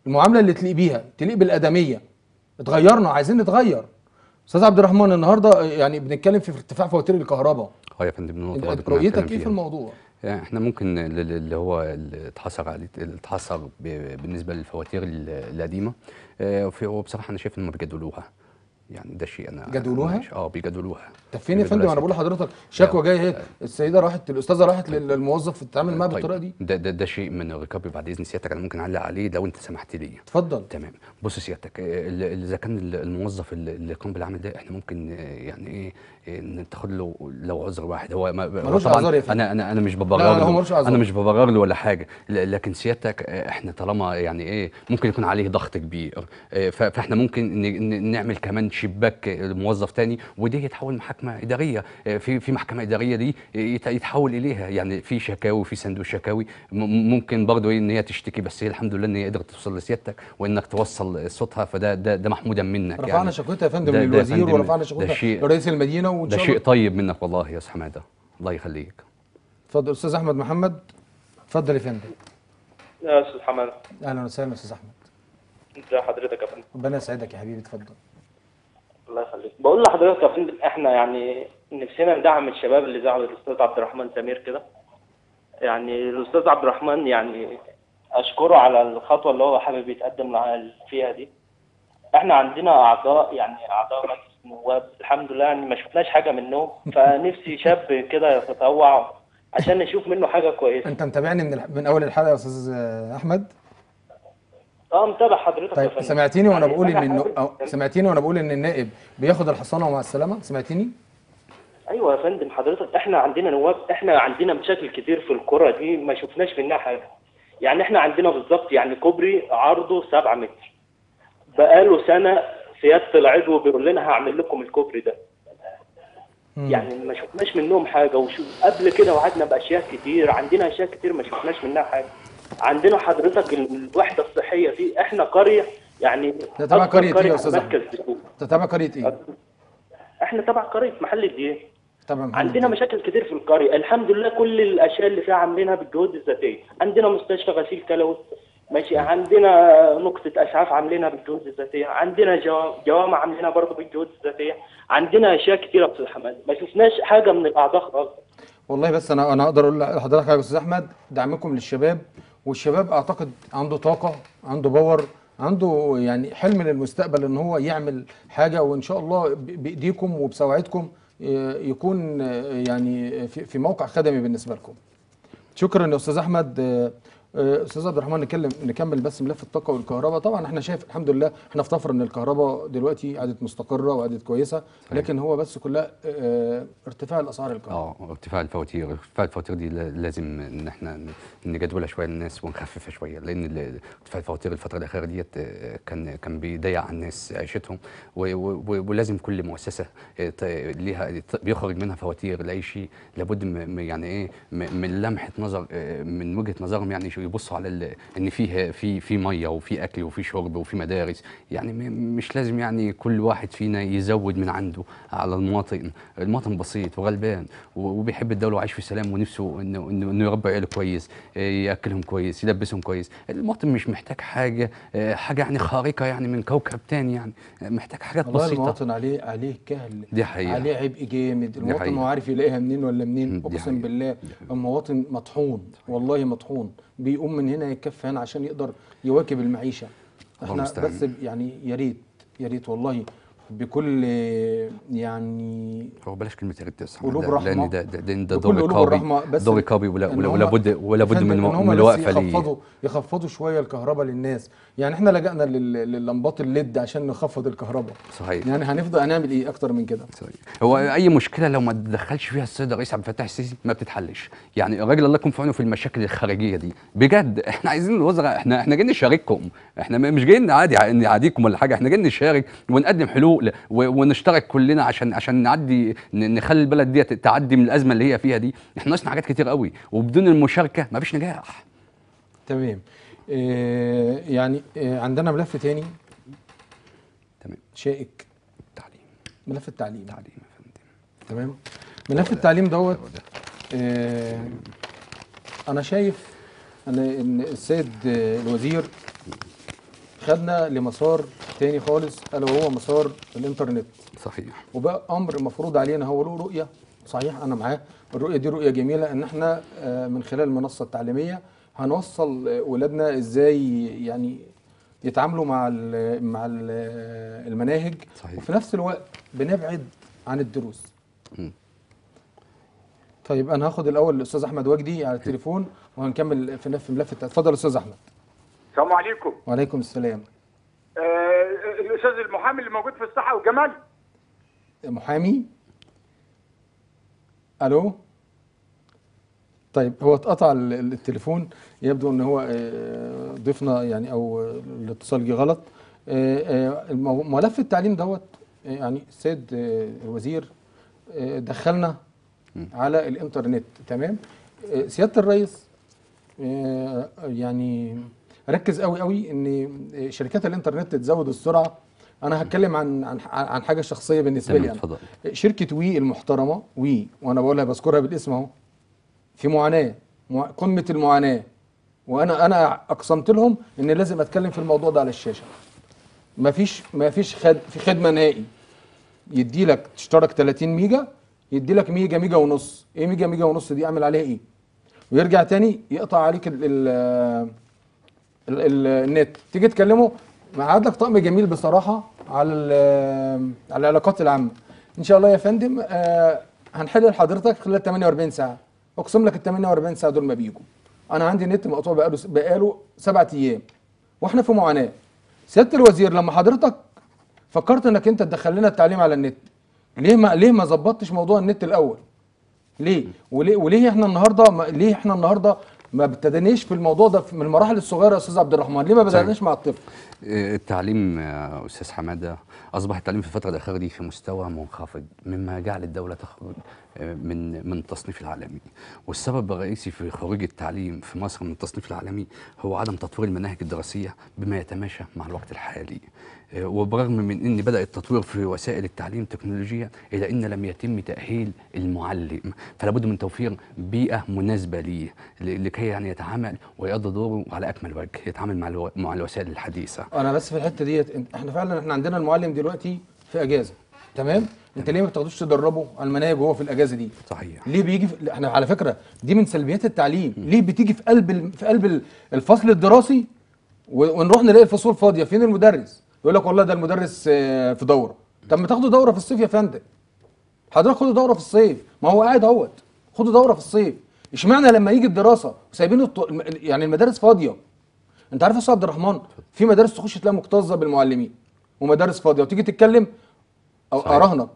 المعامله اللي تليق بيها تليق بالادميه اتغيرنا عايزين نتغير استاذ عبد الرحمن النهارده يعني بنتكلم في ارتفاع فواتير الكهرباء اه يا فندم النقطة برضه انت كنا رؤيتك هنتكلم ايه في فيها. الموضوع يعني احنا ممكن ال- ال- اللي هو اللي اتحصر عليه اللي اتحصر ب- بالنسبه للفواتير ال- القديمه آه، في- هو بصراحه انا شايف ان هم بيجدولوها يعني ده شيء انا جدولوها؟ ماشي- اه بيجدولوها طب فين يا فندم بيجدولوها انا بقول لحضرتك شكوى جايه اهي السيده راحت الاستاذه راحت لل- للموظف تتعامل معاه طيب، بالطريقه دي ده ده ده شيء من الركاب بعد اذن سيادتك انا ممكن اعلق عليه لو انت سمحت لي اتفضل تمام بص سيادتك آه، ال- ال- اذا كان ال- الموظف اللي اللي قام بالعمل ده احنا ممكن آه، يعني ايه آه، نتاخد له لو عذر واحد هو ما- هو ملوش طبعاً أعذار يا فندم. انا انا انا مش ببرر لا، لا، له هو ملوش أعذار. انا مش ببرر له ولا حاجه ل- لكن سيادتك آه، احنا طالما يعني ايه ممكن يكون عليه ضغط كبير آه، ف- فاحنا ممكن ن- ن- نعمل كمان شباك آه، لموظف تاني ودي يتحول محاكمه اداريه آه، في في محكمه اداريه دي آه، يت- يتحول اليها يعني في شكاوي في صندوق شكاوي م- ممكن برضه إيه ان هي تشتكي بس هي الحمد لله ان هي قدرت توصل لسيادتك وانك توصل صوتها فده ده, ده محمودا منك رفعنا يعني شكوتها يا فندم ده- ده يا للوزير فندم ورفعنا ده شكوتها شيء لرئيس المدينه وان ده شاء شيء الله طيب منك والله يا استاذ حماده الله يخليك اتفضل استاذ احمد محمد اتفضل يا فندم يا استاذ حماده اهلا وسهلا يا استاذ احمد ازي حضرتك يا فندم ربنا يسعدك يا حبيبي اتفضل الله يخليك بقول لحضرتك يا فندم احنا يعني نفسنا ندعم الشباب اللي زعلوا الاستاذ عبد الرحمن سمير كده يعني الاستاذ عبد الرحمن يعني اشكره على الخطوه اللي هو حابب يتقدم لها- فيها دي احنا عندنا اعضاء يعني اعضاء مجلس النواب الحمد لله يعني ما شفناش حاجه منهم فنفسي شاب كده يتطوع عشان نشوف منه حاجه كويسه انت متابعني من الح... من اول الحلقه يا استاذ احمد اه متابع حضرتك يا طيب فندم. سمعتيني وانا يعني بقول ان أنا النو... حابب- أو سمعتيني وانا بقول ان النائب بياخد الحصانه ومع السلامه سمعتيني ايوه يا فندم حضرتك احنا عندنا نواب احنا عندنا مشاكل كتير في الكرة دي ما شفناش منها حاجه يعني احنا عندنا بالظبط يعني كوبري عرضه 7 متر بقاله سنه سياده العضو بيقول لنا هعمل لكم الكوبري ده مم. يعني ما شفناش منهم حاجه وشو قبل كده وعدنا باشياء كتير عندنا اشياء كتير ما شفناش منها حاجه عندنا حضرتك الوحده الصحيه دي احنا قريه يعني ده تبع أكبر قرية إيه يا في أستاذ أحمد؟ مركز دسوق. انت تابع قريه ايه؟ احنا تبع قريه محل الديان تابع محمد عندنا مشاكل كتير في القرية الحمد لله كل الأشياء اللي فيها عاملينها بالجهود الذاتية عندنا مستشفى غسيل كلوي ماشي عندنا نقطة أسعاف عاملينها بالجهود الذاتية عندنا جوا- جوامع عاملينها برضه بالجهود الذاتية عندنا أشياء كتيرة في الحمام ما شفناش حاجة من الأعضاء خالص والله بس انا انا اقدر اقول لحضرتك حاجه يا استاذ احمد دعمكم للشباب والشباب اعتقد عنده طاقه عنده باور عنده يعني حلم للمستقبل ان هو يعمل حاجه وان شاء الله ب- بايديكم وبسواعدكم ي- يكون آه، يعني في في موقع خدمي بالنسبه لكم. شكرا يا استاذ احمد آه، آه، استاذ عبد الرحمن نتكلم نكمل بس ملف الطاقه والكهرباء طبعا احنا شايف الحمد لله احنا في طفره ان الكهرباء دلوقتي عادت مستقره وعادت كويسه لكن هو بس كلها آه، ارتفاع الاسعار الكهرباء اه ارتفاع الفواتير ارتفاع الفواتير دي لا- لازم ان احنا ن- نجدولها شويه للناس ونخففها شويه لان ال- ارتفاع الفواتير الفتره الاخيره ديت آه، كان كان بيضيع على الناس عيشتهم و- و- و- ولازم كل مؤسسه آه، ت- ليها ت- بيخرج منها فواتير لاي شيء لابد م- م- يعني ايه م- من لمحه نظر آه، من وجهه نظرهم يعني شو يبصوا على ال- ان فيه في في ميه وفي اكل وفي شرب وفي مدارس يعني م- مش لازم يعني كل واحد فينا يزود من عنده على المواطن المواطن بسيط وغلبان و- وبيحب الدوله وعايش في سلام ونفسه انه انه انه يربي عياله كويس آه، ياكلهم كويس يلبسهم كويس المواطن مش محتاج حاجه آه، حاجه يعني خارقه يعني من كوكب تاني يعني آه، محتاج حاجات والله بسيطه المواطن عليه عليه كهل دي حقيقة. عليه عبء جامد المواطن حقيقة. ما هو عارف يلاقيها منين ولا منين دي اقسم حقيقة. بالله المواطن مطحون والله مطحون بيقوم من هنا يكفي هنا عشان يقدر يواكب المعيشه الله احنا المستعان. بس يعني يا ريت يا ريت والله بكل يعني هو بلاش كلمه يا ريت يا أستاذ قلوب محمد، رحمة. لان ده ده, ده, ده بكل دور قلوب رقابي الرحمة بس دور رقابي ولا إن ولا, هم- ولا بد ولا بد فندم من إن هم من بس الوقفه ليه يخفضوا يخفضوا شويه الكهرباء للناس يعني احنا لجأنا لل- لللمبات الليد عشان نخفض الكهرباء صحيح يعني هنفضل هنعمل ايه اكتر من كده صحيح. هو اي مشكله لو ما تدخلش فيها السيد الرئيس عبد الفتاح السيسي ما بتتحلش يعني الراجل الله يكون في عونه في المشاكل الخارجيه دي بجد احنا عايزين الوزراء احنا احنا جايين نشارككم احنا م- مش جايين عادي ع- نعاديكم ولا حاجه احنا جايين نشارك ونقدم حلول و- ونشترك كلنا عشان عشان نعدي ن- نخلي البلد دي تعدي من الازمه اللي هي فيها دي احنا ناقصنا حاجات كتير قوي وبدون المشاركه ما فيش نجاح تمام آه يعني آه عندنا ملف تاني تمام شائك تعليم ملف التعليم تعليم يا فندم تمام ملف التعليم دوت آه انا شايف ان ان السيد آه، الوزير خدنا لمسار تاني خالص الا وهو مسار الانترنت صحيح وبقى امر مفروض علينا هو له رؤيه صحيح انا معاه الرؤيه دي رؤيه جميله ان احنا آه، من خلال المنصه التعليميه هنوصل آه، ولادنا ازاي يعني يتعاملوا مع ال مع ال المناهج صحيح. وفي نفس الوقت بنبعد عن الدروس مم. طيب انا هاخد الاول الاستاذ احمد وجدي على التليفون وهنكمل في في ملف الت- اتفضل يا استاذ احمد السلام عليكم وعليكم السلام آه الاستاذ المحامي اللي موجود في الصحه والجمال محامي الو طيب هو اتقطع ال- ال- التليفون يبدو ان هو آه، ضيفنا يعني او آه، الاتصال جه غلط آه، آه، المو- ملف التعليم دوت آه، يعني السيد آه، الوزير آه، دخلنا على الانترنت تمام آه، سياده الرئيس آه، يعني ركز قوي قوي ان شركات الانترنت تزود السرعه انا هتكلم عن عن عن حاجه شخصيه بالنسبه لي تمام انا اتفضل شركه وي المحترمه وي وانا بقولها بذكرها بالاسم اهو في معاناه مع- قمه المعاناه وانا انا اقسمت لهم ان لازم اتكلم في الموضوع ده على الشاشه مفيش مفيش خد في خدمه نهائي يدي لك تشترك 30 ميجا يدي لك ميجا ميجا ونص ايه ميجا ميجا ونص دي اعمل عليها ايه ويرجع تاني يقطع عليك ال ال ال ال النت تيجي تكلمه معاد لك طقم جميل بصراحه على ال- على العلاقات العامه ان شاء الله يا فندم آه هنحل لحضرتك خلال 48 ساعه اقسم لك ال 48 ساعه دول ما بيجوا انا عندي نت مقطوع بقاله بقاله سبعة ايام واحنا في معاناه سياده الوزير لما حضرتك فكرت انك انت تدخل لنا التعليم على النت ليه ما ليه ما ظبطتش موضوع النت الاول ليه وليه وليه احنا النهارده ما ليه احنا النهارده ما ابتديناش في الموضوع ده من المراحل الصغيره يا استاذ عبد الرحمن ليه ما بدأناش مع الطفل آه، التعليم آه، استاذ حماده اصبح التعليم في الفتره الاخيره دي في مستوى منخفض مما جعل الدوله تخرج آه، من من التصنيف العالمي والسبب الرئيسي في خروج التعليم في مصر من التصنيف العالمي هو عدم تطوير المناهج الدراسيه بما يتماشى مع الوقت الحالي آه، وبرغم من ان بدا التطوير في وسائل التعليم تكنولوجيا الا ان لم يتم تاهيل المعلم فلا بد من توفير بيئه مناسبه ليه ل- لكي يعني يتعامل ويقضي دوره على اكمل وجه يتعامل مع الو... مع الوسائل الحديثه انا بس في الحته ديت إنت- احنا فعلا احنا عندنا المعلم دلوقتي في اجازه تمام انت ليه ما بتاخدوش تدربه على المناهج وهو في الاجازه دي صحيح ليه بيجي في... احنا على فكره دي من سلبيات التعليم ليه بتيجي في قلب ال... في قلب ال- الفصل الدراسي و... ونروح نلاقي الفصول فاضيه فين المدرس يقول لك والله ده المدرس آه، في دوره طب ما تاخدوا دوره في الصيف يا فندم حضرتك خدوا دوره في الصيف ما هو قاعد اهوت خدوا دوره في الصيف اشمعنى لما يجي الدراسه وسايبين الط... الم- يعني المدارس فاضيه انت عارف يا استاذ عبد الرحمن في مدارس تخش تلاقي مكتظه بالمعلمين ومدارس فاضيه وتيجي تتكلم او صحيح. اراهنك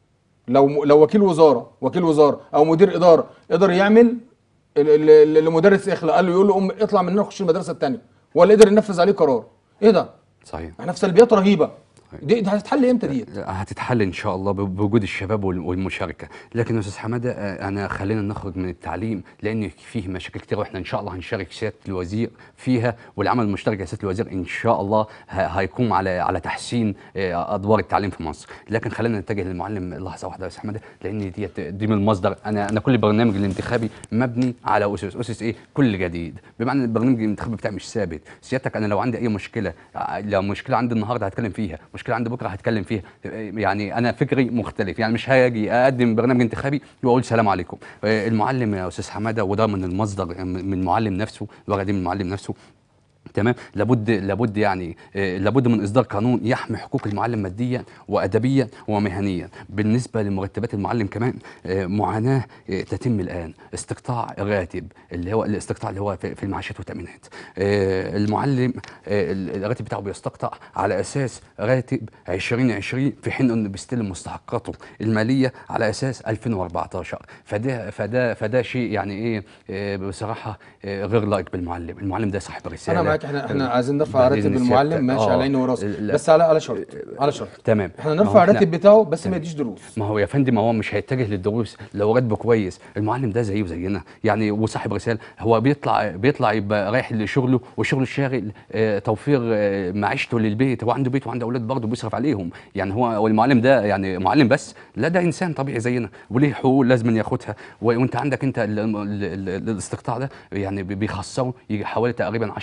لو م- لو وكيل وزاره وكيل وزاره او مدير اداره قدر يعمل ال- ال- ال- المدرس يخلق قال له يقول له قوم اطلع من هنا خش المدرسه الثانيه ولا قدر ينفذ عليه قرار ايه ده صحيح احنا في سلبيات رهيبه دي دي هتتحل امتى ديت هتتحل ان شاء الله ب- بوجود الشباب وال- والمشاركه لكن يا استاذ حماده آه، انا خلينا نخرج من التعليم لان فيه مشاكل كتير واحنا ان شاء الله هنشارك سياده الوزير فيها والعمل المشترك يا سياده الوزير ان شاء الله ه- هيقوم على على تحسين آه، ادوار التعليم في مصر لكن خلينا نتجه للمعلم لحظه واحده يا استاذ حماده لان ديت دي من المصدر انا انا كل برنامج الانتخابي مبني على اسس اسس ايه كل جديد بمعنى إن البرنامج الانتخابي بتاعي مش ثابت سيادتك انا لو عندي اي مشكله ع- لو مشكله عندي النهارده هتكلم فيها مشكله عندي بكره هتكلم فيها يعني انا فكري مختلف يعني مش هاجي اقدم برنامج انتخابي واقول سلام عليكم آه، المعلم يا استاذ حماده وده من المصدر من المعلم نفسه الورقه دي من المعلم نفسه تمام لابد لابد يعني آه، لابد من اصدار قانون يحمي حقوق المعلم ماديا وادبيا ومهنيا بالنسبه لمرتبات المعلم كمان آه، معاناه آه، تتم الان استقطاع الراتب اللي هو الاستقطاع اللي هو في في المعاشات والتامينات آه، المعلم آه، الراتب بتاعه بيستقطع على اساس راتب 2020 في حين انه بيستلم مستحقاته الماليه على اساس 2014 فده فده فده شيء يعني ايه آه، بصراحه آه، غير لائق بالمعلم المعلم ده صاحب رساله انا معاك احنا احنا آه، عايزين نرفع بعد راتب إذن المعلم سيادتك. ماشي آه، على عيني وراسي لا. بس على على شرط على شرط تمام احنا ما هو نرفع إحنا- الراتب بتاعه بس ما يديش دروس ما هو يا فندم ما هو مش هيتجه للدروس لو راتبه كويس المعلم ده زيه زينا يعني وصاحب رساله هو بيطلع بيطلع يبقى رايح لشغله وشغله الشاغل آه توفير آه معيشته للبيت هو عنده بيت وعنده اولاد برضه بيصرف عليهم يعني هو والمعلم ده يعني معلم بس لا ده انسان طبيعي زينا وليه حقوق لازم ياخدها و- وانت عندك انت ال ال ال الاستقطاع ده يعني بي- بيخسره يجي حوالي تقريبا 10000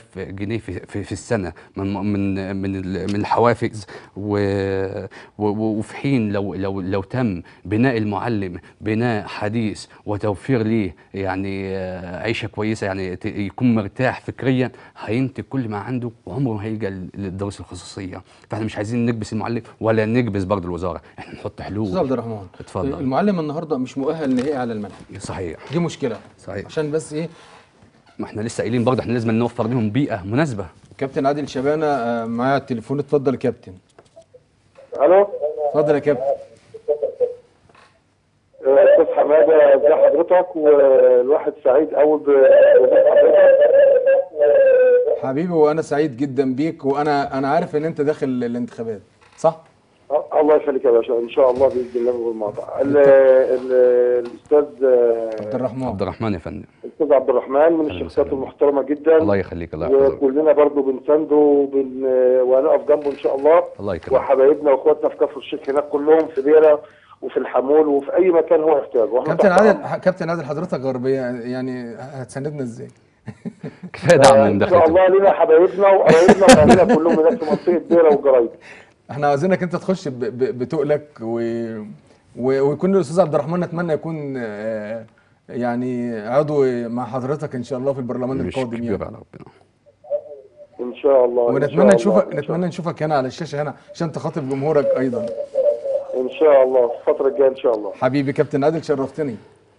جنيه في, في, في السنه من من من ال- من الحوافز و- و- وفي حين لو لو لو تم بناء المعلم بناء حديث وتوفير ليه يعني آه، عيشه كويسه يعني ت- يكون مرتاح فكريا هينتج كل ما عنده وعمره ما هيلجا للدروس الخصوصيه فاحنا مش عايزين نكبس المعلم ولا نكبس برضه الوزاره احنا نحط حلول استاذ عبد الرحمن اتفضل. المعلم النهارده مش مؤهل نهائي على المنهج صحيح دي مشكله صحيح. عشان بس ايه ما احنا لسه قايلين برضه احنا لازم نوفر لهم بيئه مناسبه كابتن عادل شبانه آه، معايا على التليفون اتفضل يا كابتن الو اتفضل يا كابتن استاذ حماده ازي حضرتك والواحد سعيد قوي بوجود حضرتك حبيبي وانا سعيد جدا بيك وانا انا عارف ان انت داخل الانتخابات صح أه، الله يخليك يا باشا ان شاء الله باذن الله من غير مقاطعه ال- ال- الاستاذ عبد الرحمن عبد الرحمن يا فندم الاستاذ عبد الرحمن من الشخصيات وسهلا. المحترمه جدا الله يخليك الله يحفظك وكلنا برضو بنسانده وبن... وهنقف جنبه ان شاء الله الله يكرمك وحبايبنا واخواتنا في كفر الشيخ هناك كلهم في بيرة وفي الحمول وفي اي مكان هو يحتاجه واحنا كابتن تحت عادل أمره. كابتن عادل حضرتك غربيه يعني هتساندنا ازاي كفايه دعم من ان شاء داخل الله لينا حبايبنا وقرايبنا واهلنا كلهم هناك في منطقه بيرة وجرايد احنا عاوزينك انت تخش ب- ب- بتقلك و... و... ويكون الاستاذ عبد الرحمن نتمنى يكون آه، يعني عضو مع حضرتك ان شاء الله في البرلمان مش القادم كبير يعني على ربنا ان شاء الله إن شاء ونتمنى الله، نشوفك إن شاء نتمنى نشوفك هنا على الشاشه هنا عشان تخاطب جمهورك ايضا ان شاء الله في الفتره الجايه ان شاء الله حبيبي كابتن عادل شرفتني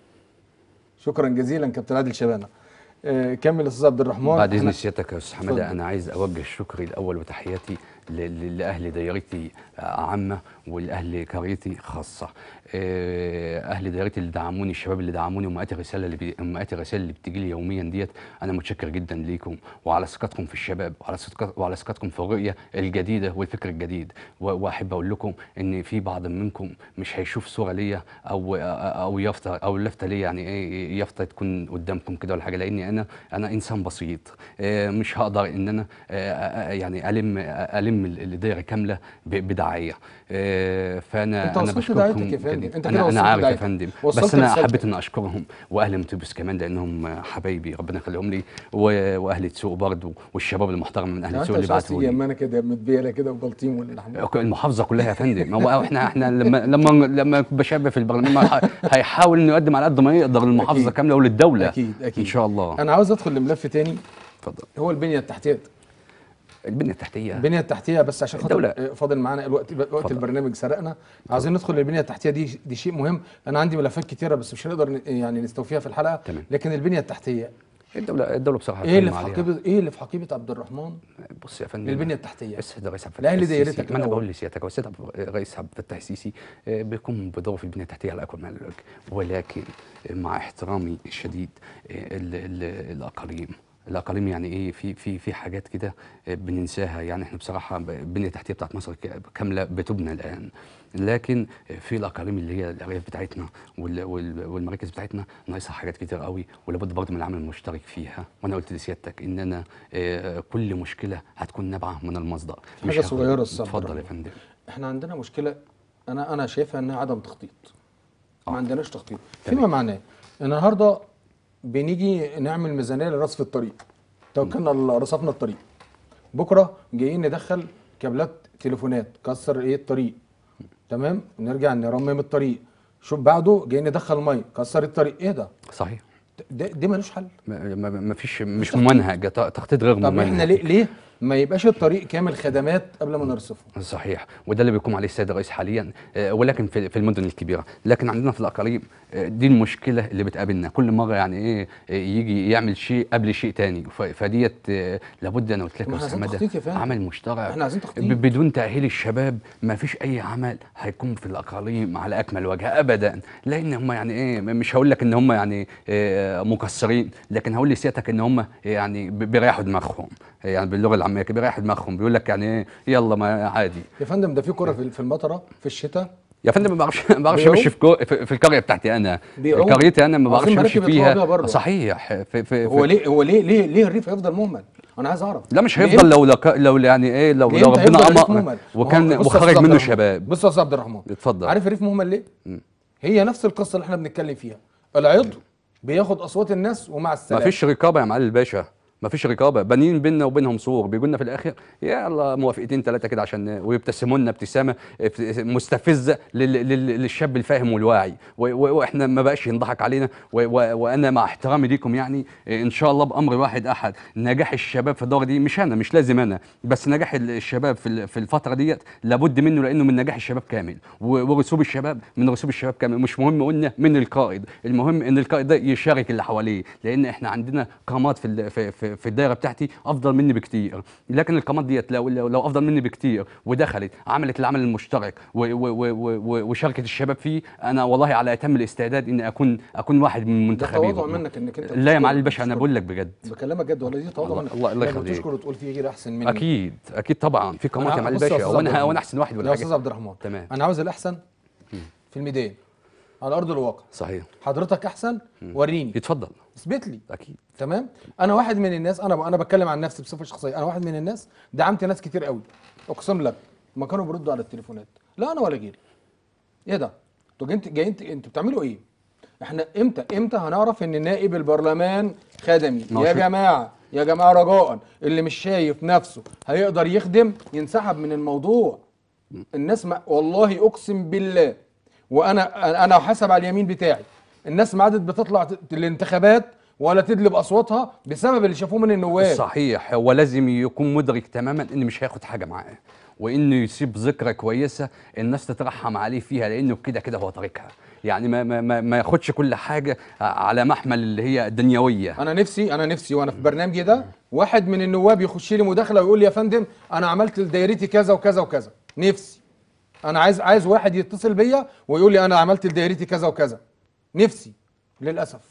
شكرا جزيلا كابتن عادل شبانه آه، كمل استاذ عبد الرحمن بعد اذن احنا- سيادتك يا استاذ اتفضل. حماده انا عايز اوجه شكري الاول وتحياتي ل- ل- لاهل دايرتي عامه والاهل قريتي خاصه آه، اهل دايرتي اللي دعموني الشباب اللي دعموني ومئات الرساله اللي بي... مئات الرسائل اللي بتجي لي يوميا ديت انا متشكر جدا ليكم وعلى ثقتكم في الشباب وعلى ثقت... وعلى ثقتكم في الرؤيه الجديده والفكر الجديد و... واحب اقول لكم ان في بعض منكم مش هيشوف صوره ليا او او يافطه او لفته ليا يعني ايه يافطه تكون قدامكم كده ولا حاجه لاني انا انا انسان بسيط آه، مش هقدر ان انا آه، آه، يعني الم الم الدايره كامله ب- بدعايه آه، فانا أنت انا وصلت بشكركم دعايتك يا فندم. جداً. أنت كده انا وصلت انا عارف يا دعايتك. فندم وصلت بس انا رسالتك. حبيت ان اشكرهم واهل متوبس كمان لانهم حبايبي ربنا يخليهم لي و- واهل تسوق برضه والشباب المحترم من اهل يعني تسوق انت اللي مش عايز بعتوا تيجي لي يمانه كده يا متبيره كده وبلطيم ولا حاجه المحافظه كلها يا فندم هو احنا احنا لما لما لما بشاب في البرلمان ح- هيحاول انه يقدم على قد ما يقدر للمحافظه أكيد. كامله وللدوله اكيد اكيد ان شاء الله انا عاوز ادخل لملف تاني اتفضل هو البنيه التحتيه البنيه التحتيه البنيه التحتيه بس عشان خاطر الدولة- آه، فاضل معانا الوقت وقت اتفضل. البرنامج سرقنا عايزين ندخل للبنيه التحتيه دي دي شيء مهم انا عندي ملفات كتيره بس مش هنقدر ن- يعني نستوفيها في الحلقه تمام. لكن البنيه التحتيه الدوله الدوله بصراحه ايه اللي في هتكلم عليها. حقيبه ايه اللي في حقيبه عبد الرحمن بص يا فندم البنيه التحتيه السيد الرئيس عبد لأهل الفتاح دايرتك السيسي ما انا الأول. بقول لسيادتك هو السيد عبد الرئيس عبد الفتاح السيسي آه، بيقوم بدوره في البنيه التحتيه على اكمل الوجه ولكن آه، مع احترامي الشديد آه، ال- ال- الاقاليم الاقاليم يعني ايه في في في حاجات كده آه، بننساها يعني احنا بصراحه ب- البنيه التحتيه بتاعت مصر ك- كامله بتبنى الان لكن آه، في الاقاليم اللي هي الارياف بتاعتنا وال- وال- والمراكز بتاعتنا ناقصها حاجات كتير قوي ولابد برضه من العمل المشترك فيها وانا قلت لسيادتك ان انا آه، كل مشكله هتكون نابعه من المصدر حاجة هاخد- صغيرة الصراحة. اتفضل يا فندم احنا عندنا مشكله انا انا شايفها انها عدم تخطيط ما آه. عندناش تخطيط تمام. فيما معناه النهارده بنيجي نعمل ميزانيه لرصف الطريق توكلنا على الله، رصفنا الطريق بكره جايين ندخل كابلات تليفونات كسر ايه الطريق تمام نرجع نرمم الطريق شوف بعده جايين ندخل ميه كسر الطريق ايه ده صحيح ده, ده ملوش حل ما ما- ما فيش مش ممنهج ت- تخطيط غير طب ممنهج احنا ليه ليه ما يبقاش الطريق كامل خدمات قبل ما نرصفه صحيح وده اللي بيقوم عليه السيد الرئيس حاليا آه، ولكن في في المدن الكبيره لكن عندنا في الاقاليم آه، دي المشكله اللي بتقابلنا كل مره يعني ايه آه، يجي يعمل شيء قبل شيء تاني ف- فديت آه، لابد انا قلت لك ما يا احنا استاذ عايزين حماده تخطيط يا فندم. عمل مشترك احنا عايزين تخطيط. ب- بدون تاهيل الشباب ما فيش اي عمل هيكون في الاقاليم على اكمل وجه ابدا لان هم يعني ايه مش هقول لك ان هم يعني آه، مقصرين لكن هقول لسيادتك ان هم يعني ب- بيريحوا دماغهم يعني باللغه العاميه كده بيريحوا دماغهم بيقول لك يعني ايه يلا ما عادي يا فندم ده في كرة في في المطره في الشتاء يا فندم ما بعرفش ما بعرفش بيعوم؟ امشي في, كو- في, في القريه بتاعتي انا بيعوم؟ قريتي انا ما عاوزين بعرفش امشي مراكب يطلعوا بيها فيها بره. صحيح في في هو في ليه هو ليه ليه ليه الريف هيفضل مهمل؟ انا عايز اعرف لا مش ليه هيفضل لو لك لو يعني ايه لو ليه لو إمتى ربنا هيفضل الريف امر مهمل؟ وكان ما هو- بص يا وخرج أستاذ عبد منه الرحمن. شباب بص يا استاذ عبد الرحمن اتفضل. عارف الريف مهمل ليه؟ هي نفس القصه اللي احنا بنتكلم فيها العضو بياخد اصوات الناس ومع ما السلامه فيش رقابه يا معالي الباشا ما فيش رقابه بانين بيننا وبينهم سور بيقولوا لنا في الاخر يلا موافقتين ثلاثه كده عشان ويبتسموا لنا ابتسامه مستفزه لل- لل- للشاب الفاهم والواعي و- و- واحنا ما بقاش ينضحك علينا و- و- وانا مع احترامي ليكم يعني ان شاء الله بامر واحد احد نجاح الشباب في الدوره دي مش انا مش لازم انا بس نجاح الشباب في ال- في الفتره ديت لابد منه لانه من نجاح الشباب كامل و- ورسوب الشباب من رسوب الشباب كامل مش مهم قلنا من القائد المهم ان القائد ده يشارك اللي حواليه لان احنا عندنا قامات في ال- في في, في الدايره بتاعتي افضل مني بكتير لكن القامات ديت لو لو, لو افضل مني بكتير ودخلت عملت العمل المشترك و- و- و- و- و- وشاركت الشباب فيه انا والله على اتم الاستعداد اني اكون اكون واحد من ده تواضع منتخبيهم منك انك انت لا يا بتشكر- معالي الباشا انا بتشكر. بقول لك بجد بكلمك جد والله دي تواضع الله- منك الله- الله لما يخليك. تشكر وتقول في غير احسن مني اكيد اكيد طبعا في قامات يا معالي بص يا الباشا أستاذ عبد وانا الرحمن. وانا احسن واحد ولا يا استاذ حاجه عبد الرحمن تمام. انا عاوز الاحسن في الميدان على ارض الواقع صحيح حضرتك احسن وريني يتفضل اثبت لي اكيد تمام انا واحد من الناس انا انا بتكلم عن نفسي بصفه شخصيه انا واحد من الناس دعمت ناس كتير قوي اقسم لك ما كانوا بيردوا على التليفونات لا انا ولا غيري ايه ده انتوا جايين جايين انتوا بتعملوا ايه احنا امتى امتى هنعرف ان نائب البرلمان خدمي ما هو يا شو- جماعه يا جماعه رجاء اللي مش شايف نفسه هيقدر يخدم ينسحب من الموضوع الناس ما والله اقسم بالله وانا انا حسب على اليمين بتاعي الناس ما عادت بتطلع ت- الانتخابات ولا تدلب اصواتها بسبب اللي شافوه من النواب صحيح هو لازم يكون مدرك تماما ان مش هياخد حاجه معاه وانه يسيب ذكرى كويسه الناس تترحم عليه فيها لانه كده كده هو طريقها يعني ما ما ما, ما ياخدش كل حاجه على محمل اللي هي الدنيويه انا نفسي انا نفسي وانا في برنامجي ده واحد من النواب يخش لي مداخله ويقول لي يا فندم انا عملت لدايرتي كذا وكذا وكذا نفسي انا عايز عايز واحد يتصل بيا ويقول لي انا عملت لدايرتي كذا وكذا نفسي للاسف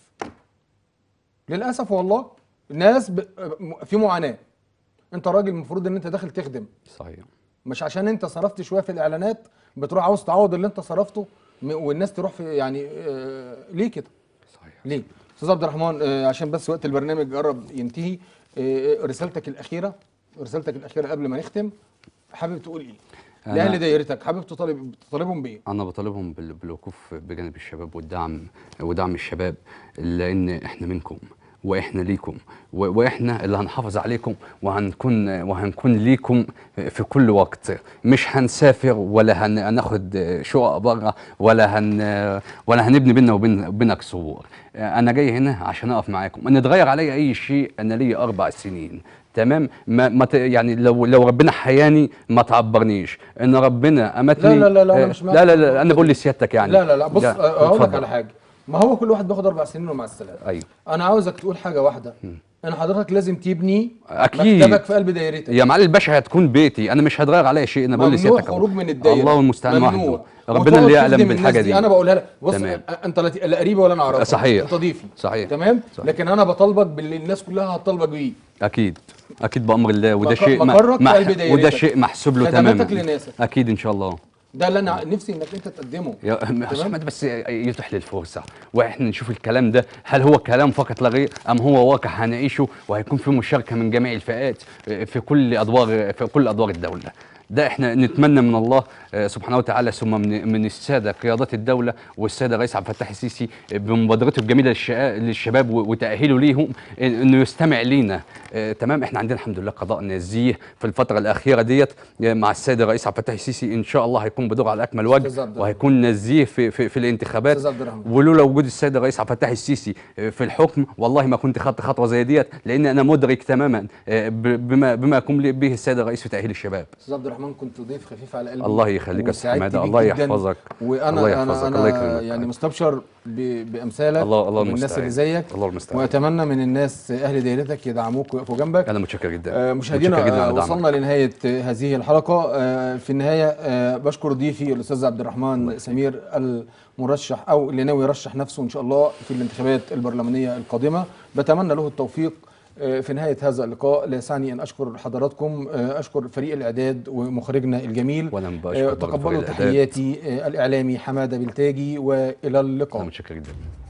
للاسف والله الناس ب... في معاناه انت راجل المفروض ان انت داخل تخدم صحيح مش عشان انت صرفت شويه في الاعلانات بتروح عاوز تعوض اللي انت صرفته م- والناس تروح في يعني آه ليه كده صحيح ليه استاذ عبد الرحمن آه عشان بس وقت البرنامج قرب ينتهي آه رسالتك الاخيره رسالتك الاخيره قبل ما نختم حابب تقول ايه أنا- لاهل دايرتك حابب تطالب تطالبهم بايه انا بطالبهم بال- بالوقوف بجانب الشباب والدعم ودعم الشباب لان احنا منكم واحنا ليكم و- واحنا اللي هنحافظ عليكم وهنكون وهنكون ليكم في كل وقت مش هنسافر ولا هن- هناخد شقق بره ولا هن ولا هنبني بينا وبين وبينك سور انا جاي هنا عشان اقف معاكم ان اتغير عليا اي شيء انا ليا اربع سنين تمام ما, ما ت- يعني لو لو ربنا حياني ما تعبرنيش ان ربنا امتني لا- لا- لا، أنا آه، مش معاك لا لا في لا النقطة انا بقول دي. لسيادتك يعني لا لا لا بص لا، آه، اقول لك اتفضل. على حاجه ما هو كل واحد بياخد اربع سنين ومع السلامه ايوه انا عاوزك تقول حاجه واحده ان حضرتك لازم تبني أكيد. مكتبك في قلب دايرتك يا معالي الباشا هتكون بيتي انا مش هتغير عليا شيء انا بقول ممنوع لسيادتك أهو. خروج من الدايره الله المستعان ممنوع. وحده ربنا وتقعد اللي يعلم تخدم الناس بالحاجه دي انا بقولها لك بص تمام. أ- انت لا لا قريبي ولا انا اعرفك صحيح. انت ضيفي صحيح. تمام صحيح. لكن انا بطالبك باللي الناس كلها هتطالبك بيه اكيد اكيد بامر الله وده مق- شيء ما- مقرك في مح- قلب دايرتك. وده شيء محسوب له خدماتك تماما لناسك. اكيد ان شاء الله ده اللي انا نفسي انك انت تقدمه يا احمد بس يتيح لي الفرصه واحنا نشوف الكلام ده هل هو كلام فقط لا غير ام هو واقع هنعيشه وهيكون في مشاركه من جميع الفئات في كل ادوار في كل ادوار الدوله ده احنا نتمنى من الله آه، سبحانه وتعالى ثم من من الساده قيادات الدوله والساده الرئيس عبد الفتاح السيسي بمبادرته الجميله للشا- للشباب و- وتاهيله ليهم إن- انه يستمع لينا آه، تمام احنا عندنا الحمد لله قضاء نزيه في الفتره الاخيره ديت آه، مع السيد الرئيس عبد الفتاح السيسي ان شاء الله هيكون بدور على اكمل أستاذ وجه عبد الرحمن. وهيكون نزيه في في, في الانتخابات أستاذ عبد الرحمن. ولولا وجود السيد الرئيس عبد الفتاح السيسي آه، في الحكم والله ما كنت خدت خطوه زي ديت لان انا مدرك تماما آه، ب- بما بما يقوم لي به السيد الرئيس في تاهيل الشباب استاذ عبد الرحمن كنت ضيف خفيف على قلبي الله يخليك يا أستاذ وسعدت حمادة، بيك الله جداً. يحفظك. وانا الله انا يحفظك، انا الله يكرمك. يعني مستبشر ب- بامثالك الله- الله والناس المستعان. اللي زيك الله المستعان. واتمنى من الناس اهل دايرتك يدعموك ويقفوا جنبك انا متشكر جدا آه، مشاهدينا متشكر جدا آه، على دعمك. وصلنا لنهايه آه، هذه الحلقه آه، في النهايه آه، بشكر ضيفي الاستاذ عبد الرحمن سمير المرشح او اللي ناوي يرشح نفسه ان شاء الله في الانتخابات البرلمانيه القادمه بتمنى له التوفيق آه، في نهايه هذا اللقاء لا يسعني ان اشكر حضراتكم آه، اشكر فريق الاعداد ومخرجنا الجميل وأنا بشكر آه، برضه تقبلوا فريق الإعداد. تحياتي آه، الاعلامي حماده بلتاجي والى اللقاء انا متشكر جدا